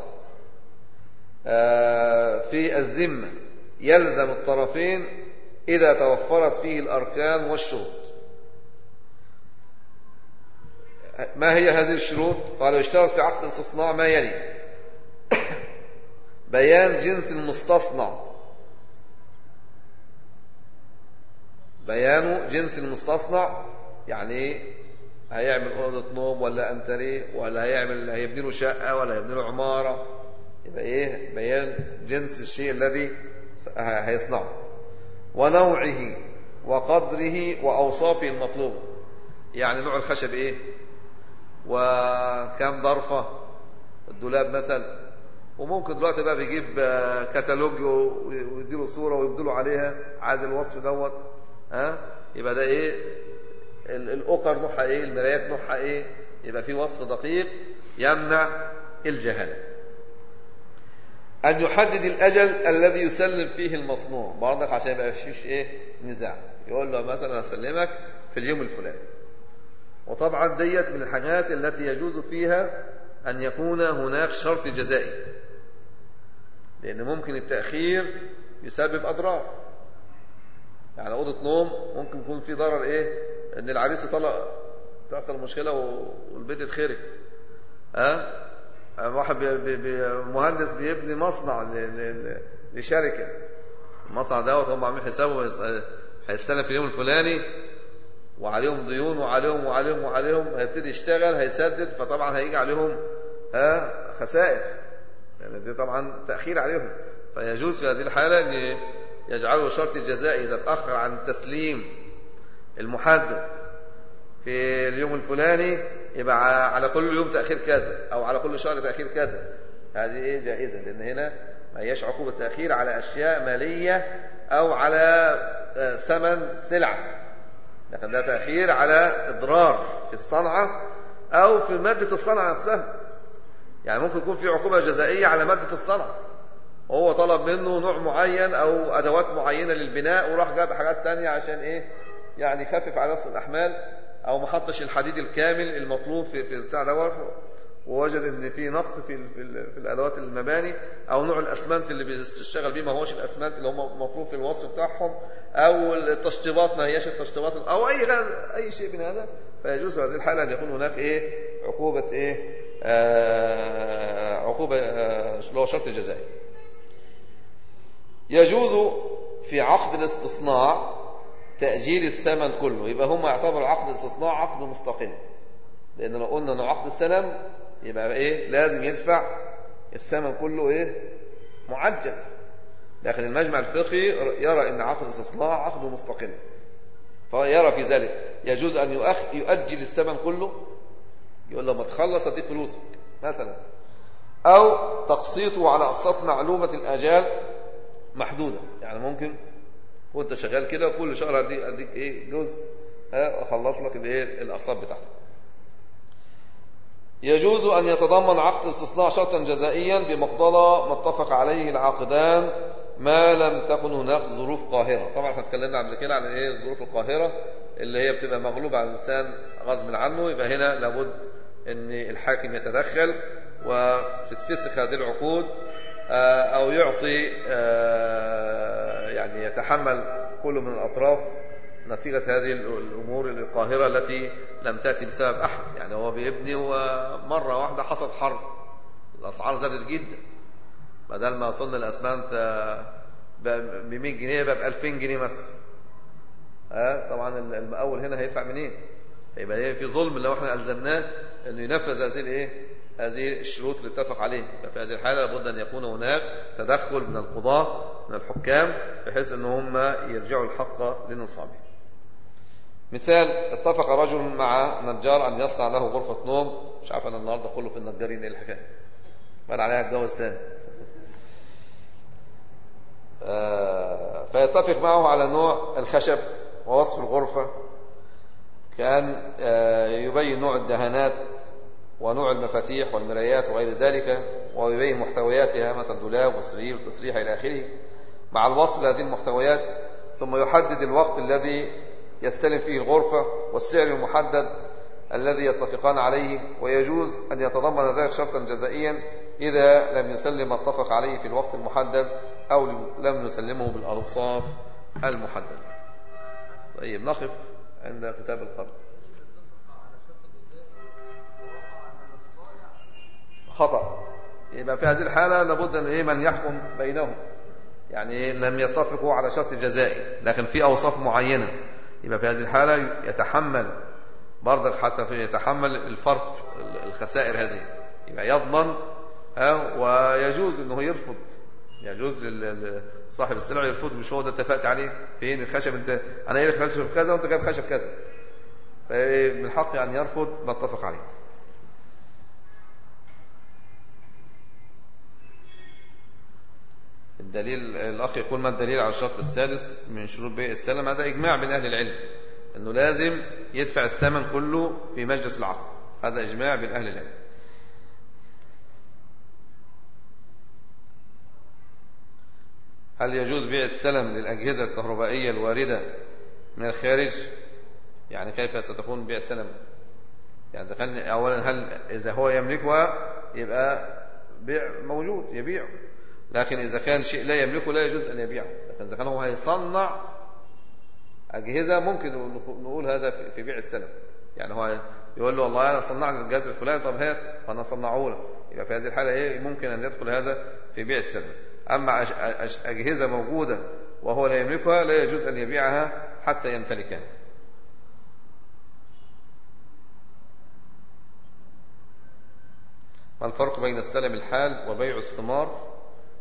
آه، في الذمة يلزم الطرفين إذا توفرت فيه الأركان والشروط ما هي هذه الشروط قالوا يشترط في عقد الاستصناع ما يلي بيان جنس المستصنع بيان جنس المستصنع يعني هيعمل أوضة نوم ولا أنتري ولا هيعمل هيبني له شقة ولا هيبني له عمارة يبقى إيه بيان جنس الشيء الذي هيصنعه ونوعه وقدره وأوصافه المطلوبة يعني نوع الخشب إيه وكم ضرفة الدولاب مثلا وممكن دلوقتي بقى بيجيب كتالوج ويديله صورة ويبدله عليها عايز الوصف دوت ها يبقى ده ايه الاوكر نوعها ايه المرايات نوعها ايه يبقى في وصف دقيق يمنع الجهاله أن يحدد الأجل الذي يسلم فيه المصنوع برضك عشان يبقى فيش إيه نزاع يقول له مثلا أسلمك في اليوم الفلاني وطبعا ديت من الحاجات التي يجوز فيها أن يكون هناك شرط جزائي لأن ممكن التأخير يسبب أضرار يعني أوضة نوم ممكن يكون في ضرر إيه إن العريس يطلع تحصل مشكلة والبيت يتخرب ها واحد بي بي مهندس بيبني مصنع لشركة المصنع دوت هم عاملين حسابه هيستلم في اليوم الفلاني وعليهم ديون وعليهم وعليهم وعليهم هيبتدي يشتغل هيسدد فطبعا هيجي عليهم ها خسائر يعني دي طبعا تأخير عليهم فيجوز في هذه الحالة أن يجعلوا شرط الجزاء إذا تأخر عن التسليم المحدد في اليوم الفلاني يبقى على كل يوم تأخير كذا أو على كل شهر تأخير كذا هذه إيه جائزة لأن هنا ما هيش عقوبة تأخير على أشياء مالية أو على ثمن سلعة لكن ده تأخير على إضرار في الصنعة أو في مادة الصنعة نفسها يعني ممكن يكون في عقوبة جزائية على مادة الصنعة وهو طلب منه نوع معين أو أدوات معينة للبناء وراح جاب حاجات تانية عشان إيه يعني يخفف على نفسه الأحمال أو ما حطش الحديد الكامل المطلوب في في بتاع دوت ووجد ان في نقص في في, في الادوات المباني او نوع الاسمنت اللي بيشتغل بيه ما هوش الاسمنت اللي هم مطلوب في الوصف بتاعهم او التشطيبات ما هياش التشطيبات او اي غاز اي شيء من هذا فيجوز في هذه الحاله ان يكون هناك ايه عقوبه ايه آه عقوبه آه اللي هو شرط جزائي يجوز في عقد الاستصناع تأجيل الثمن كله يبقى هم يعتبر عقد الاستصناع عقد مستقل لأن لو قلنا أنه عقد السلم يبقى إيه لازم يدفع الثمن كله إيه معجل لكن المجمع الفقهي يرى أن عقد الاستصناع عقد مستقل فيرى في ذلك يجوز أن يؤجل الثمن كله يقول له ما تخلص اديك فلوسك مثلا أو تقسيطه على أقساط معلومة الآجال محدودة يعني ممكن وانت شغال كده كل شهر اديك اديك ايه جزء ها اخلص لك الايه الاقساط بتاعتك يجوز ان يتضمن عقد استصناع شرطا جزائيا بمقتضى ما اتفق عليه العاقدان ما لم تكن هناك ظروف قاهره طبعا احنا اتكلمنا قبل كده عن ايه الظروف القاهره اللي هي بتبقى مغلوبه على الانسان غصب عنه يبقى هنا لابد ان الحاكم يتدخل وتتفسخ هذه العقود او يعطي يعني يتحمل كل من الأطراف نتيجة هذه الأمور القاهرة التي لم تأتي بسبب أحد يعني هو بيبني ومرة واحدة حصل حرب الأسعار زادت جدا بدل ما طن الأسمنت ب 100 جنيه بقى ب 2000 جنيه مثلا ها طبعا المقاول هنا هيدفع منين؟ يبقى ايه في ظلم لو احنا ألزمناه انه ينفذ هذه الايه؟ هذه الشروط اللي اتفق عليها في هذه الحالة لابد أن يكون هناك تدخل من القضاة من الحكام بحيث أن هم يرجعوا الحق لنصابه مثال اتفق رجل مع نجار أن يصنع له غرفة نوم مش عارف أنا النهاردة كله في النجارين إيه الحكاية بعد عليها اتجوز تاني آه فيتفق معه على نوع الخشب ووصف الغرفة كان آه يبين نوع الدهانات ونوع المفاتيح والمرايات وغير ذلك ويبين محتوياتها مثلا دولاب وسرير وتسريح إلى آخره مع الوصف لهذه المحتويات ثم يحدد الوقت الذي يستلم فيه الغرفة والسعر المحدد الذي يتفقان عليه ويجوز أن يتضمن ذلك شرطا جزائيا إذا لم يسلم ما اتفق عليه في الوقت المحدد أو لم يسلمه بالأوصاف المحددة طيب نقف عند كتاب القبض خطأ يبقى في هذه الحالة لابد أن إيه من يحكم بينهم يعني لم يتفقوا على شرط جزائي لكن في أوصاف معينة يبقى في هذه الحالة يتحمل برضك حتى في يتحمل الفرق الخسائر هذه يبقى يضمن ويجوز أنه يرفض يجوز صاحب السلع يرفض مش هو ده اتفقت عليه فين الخشب انت انا قايل لك خشب كذا وانت جايب خشب كذا فمن الحق يعني يرفض ما اتفق عليه الدليل الأخ يقول ما الدليل على الشرط السادس من شروط بيع السلم هذا إجماع بين أهل العلم أنه لازم يدفع الثمن كله في مجلس العقد هذا إجماع بين أهل العلم هل يجوز بيع السلم للأجهزة الكهربائية الواردة من الخارج يعني كيف ستكون بيع السلم يعني إذا كان أولا هل إذا هو يملكها يبقى بيع موجود يبيعه لكن إذا كان شيء لا يملكه لا يجوز أن يبيعه لكن إذا كان هو هيصنع أجهزة ممكن نقول هذا في بيع السلم يعني هو يقول له والله أنا صنع لك الجهاز الفلاني طب هات فأنا صنعه لك يبقى في هذه الحالة إيه ممكن أن يدخل هذا في بيع السلم أما أجهزة موجودة وهو لا يملكها لا يجوز أن يبيعها حتى يمتلكها ما الفرق بين السلم الحال وبيع الثمار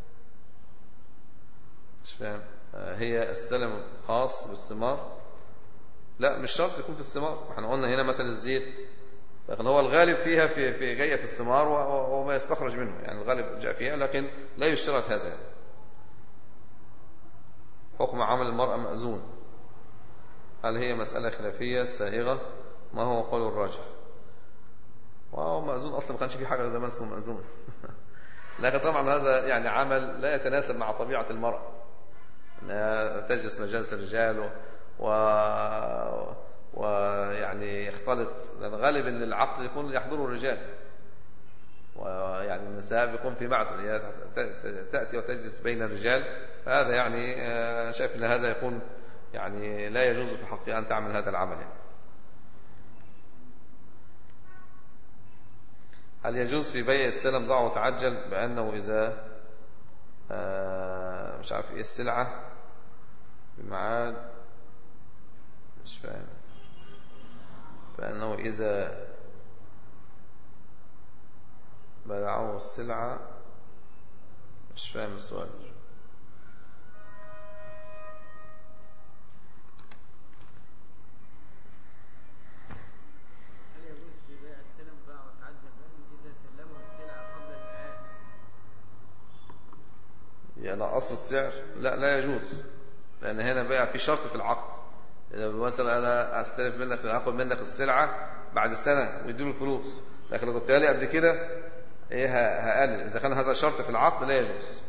مش فاهم هي السلم خاص بالثمار لا مش شرط يكون في الثمار احنا قلنا هنا مثلا الزيت لكن هو الغالب فيها في في جايه في الثمار وما يستخرج منه يعني الغالب جاء فيها لكن لا يشترط هذا يعني. حكم عمل المرأة مأذون هل هي مسألة خلافية سائغة ما هو قول الراجح وهو مأذون أصلا ما كانش في حاجة زمان اسمه مأذون لكن طبعا هذا يعني عمل لا يتناسب مع طبيعة المرأة أنها تجلس مجالس الرجال و... ويعني يختلط لأن غالب أن العقد يكون يحضره الرجال ويعني النساء بيكون في معزل هي تأتي وتجلس بين الرجال فهذا يعني شايف أن هذا يكون يعني لا يجوز في حقها أن تعمل هذا العمل يعني. هل يجوز في بيع السلم ضع وتعجل بأنه إذا مش عارف إيه السلعة بمعاد مش فاهم فأنه إذا بلعه السلعة مش فاهم السؤال يعني أصل السعر لا لا يجوز لأن هنا بقى في شرط في العقد إذا مثلا أنا أستلف منك هاخد منك السلعة بعد سنة ويديله الفلوس لكن لو جبتها لي قبل كده إيه هقلل إذا كان هذا شرط في العقد لا يجوز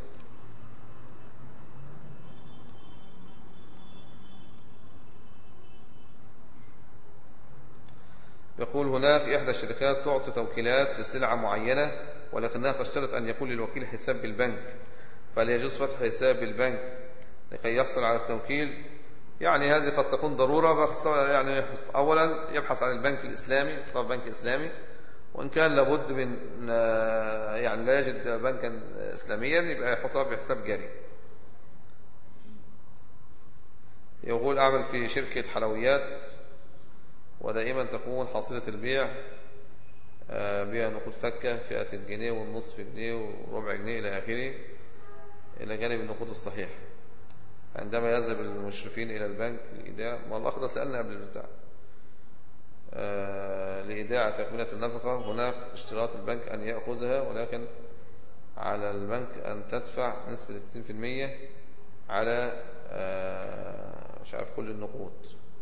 يقول هناك إحدى الشركات تعطي توكيلات لسلعة معينة ولكنها تشترط أن يكون للوكيل حساب بالبنك فهل يجوز فتح حساب بالبنك لكي يحصل على التوكيل يعني هذه قد تكون ضرورة بس يعني أولا يبحث عن البنك الإسلامي يختار بنك إسلامي وإن كان لابد من يعني لا يجد بنكا إسلاميا يبقى يحطها بحساب جاري يقول أعمل في شركة حلويات ودائما تكون حاصلة البيع بيع نقود فكة فئة الجنيه والنصف جنيه وربع جنيه إلى آخره إلى جانب النقود الصحيح عندما يذهب المشرفين إلى البنك لإيداع ما الأخ ده سألنا قبل البتاع آه لإيداع تكملة النفقة هناك اشتراط البنك أن يأخذها ولكن على البنك أن تدفع نسبة 60% على آه مش عارف كل النقود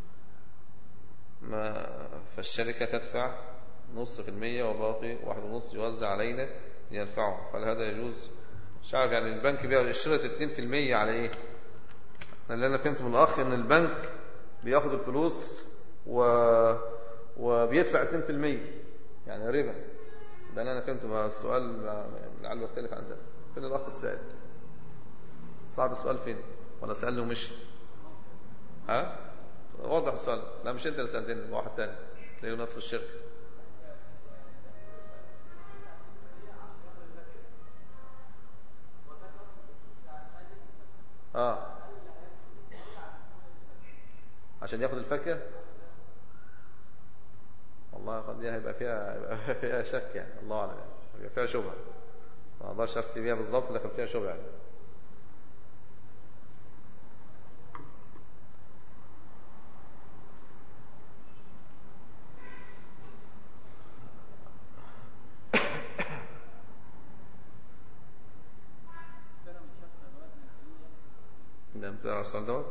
ما فالشركة تدفع نص في المية وباقي واحد ونص يوزع علينا لينفعه فهل هذا يجوز مش عارف يعني البنك بيشترط 2% على ايه اللي انا فهمت من الاخ ان البنك بياخد الفلوس و... وبيدفع 2% يعني ربا ده اللي انا فهمته بقى السؤال لعله يختلف عن ذلك فين الاخ السائل صعب السؤال فين ولا سألني ومشي ها وضح السؤال لا مش انت اللي سألتني واحد تاني تلاقيه نفس الشركه اه عشان ياخد الفكة والله قد هيبقى فيها هيبقى فيها شك يعني الله اعلم يعني هيبقى فيها شبهه ما اقدرش افتي بيها بالظبط لكن فيها شبهه يعني على السؤال دوت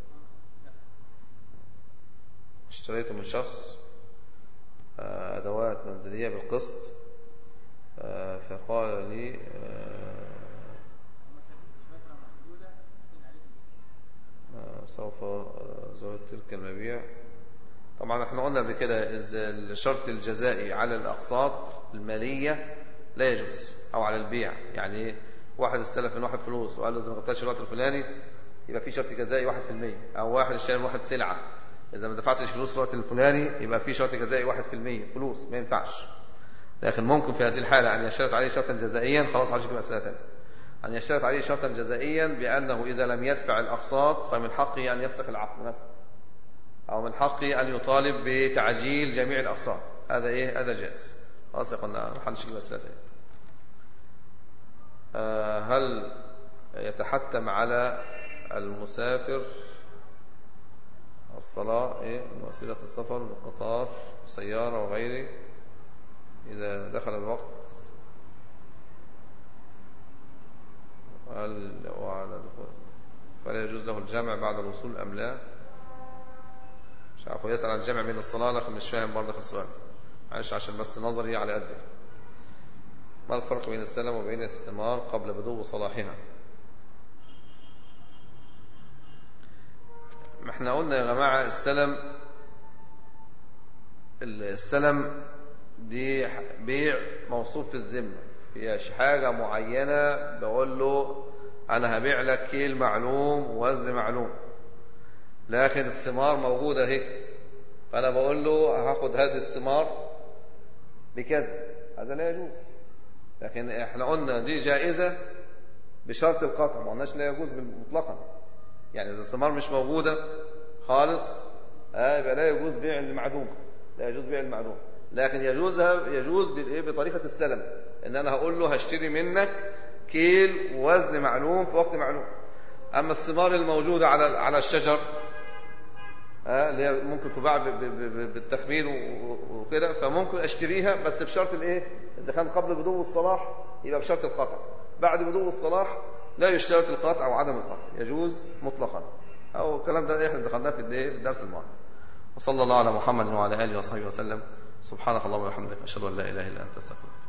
اشتريت من شخص آه، أدوات منزلية بالقسط آه، فقال لي آه، سوف زود تلك المبيع طبعا احنا قلنا بكده الشرط الجزائي على الأقساط المالية لا يجوز أو على البيع يعني واحد استلف من واحد فلوس وقال له إذا ما قطعش الوقت الفلاني يبقى في شرط جزائي 1% أو واحد اشترى من واحد سلعة إذا ما دفعتش فلوس الوقت الفلاني يبقى في شرط جزائي 1% فلوس ما ينفعش لكن ممكن في هذه الحالة أن يشترط عليه شرطا جزائيا خلاص عايز مسألة ثانيه أن يشترط عليه شرطا جزائيا بأنه إذا لم يدفع الأقساط فمن حقه أن يفسخ العقد مثلا أو من حقه أن يطالب بتعجيل جميع الأقساط هذا إيه هذا جائز خلاص يا قلنا ما حدش يجيب أسئلة آه هل يتحتم على المسافر الصلاة إيه من وسيلة السفر بالقطار سيارة وغيره إذا دخل الوقت هل وعلى دخول فلا يجوز له الجمع بعد الوصول أم لا مش عارف يسأل عن الجمع بين الصلاة لكن مش فاهم برضه في السؤال معلش عشان بس نظري على قد ما الفرق بين السلم وبين الثمار قبل بدو صلاحها ما احنا قلنا يا جماعة السلم السلم دي بيع موصوف في الذمة هي حاجة معينة بقول له أنا هبيع لك كيل معلوم ووزن معلوم لكن الثمار موجودة اهي فأنا بقول له هاخد هذه الثمار بكذا هذا لا يجوز لكن احنا قلنا دي جائزة بشرط القطع ما قلناش لا يجوز مطلقا يعني إذا الثمار مش موجودة خالص آه يبقى لا يجوز بيع المعدوم لا يجوز بيع المعدوم لكن يجوز يجوز بطريقة السلم ان انا هقول له هشتري منك كيل وزن معلوم في وقت معلوم اما الثمار الموجودة على على الشجر اللي هي ممكن تباع بالتخمين وكده فممكن اشتريها بس بشرط الايه اذا كان قبل بدو الصلاح يبقى بشرط القطع بعد بدو الصلاح لا يشترط القطع او عدم القطع يجوز مطلقا او الكلام ده احنا ذكرناه في الدرس الماضي وصلى الله على محمد وعلى اله وصحبه وسلم سبحانك اللهم وبحمدك اشهد ان لا اله الا انت استغفرك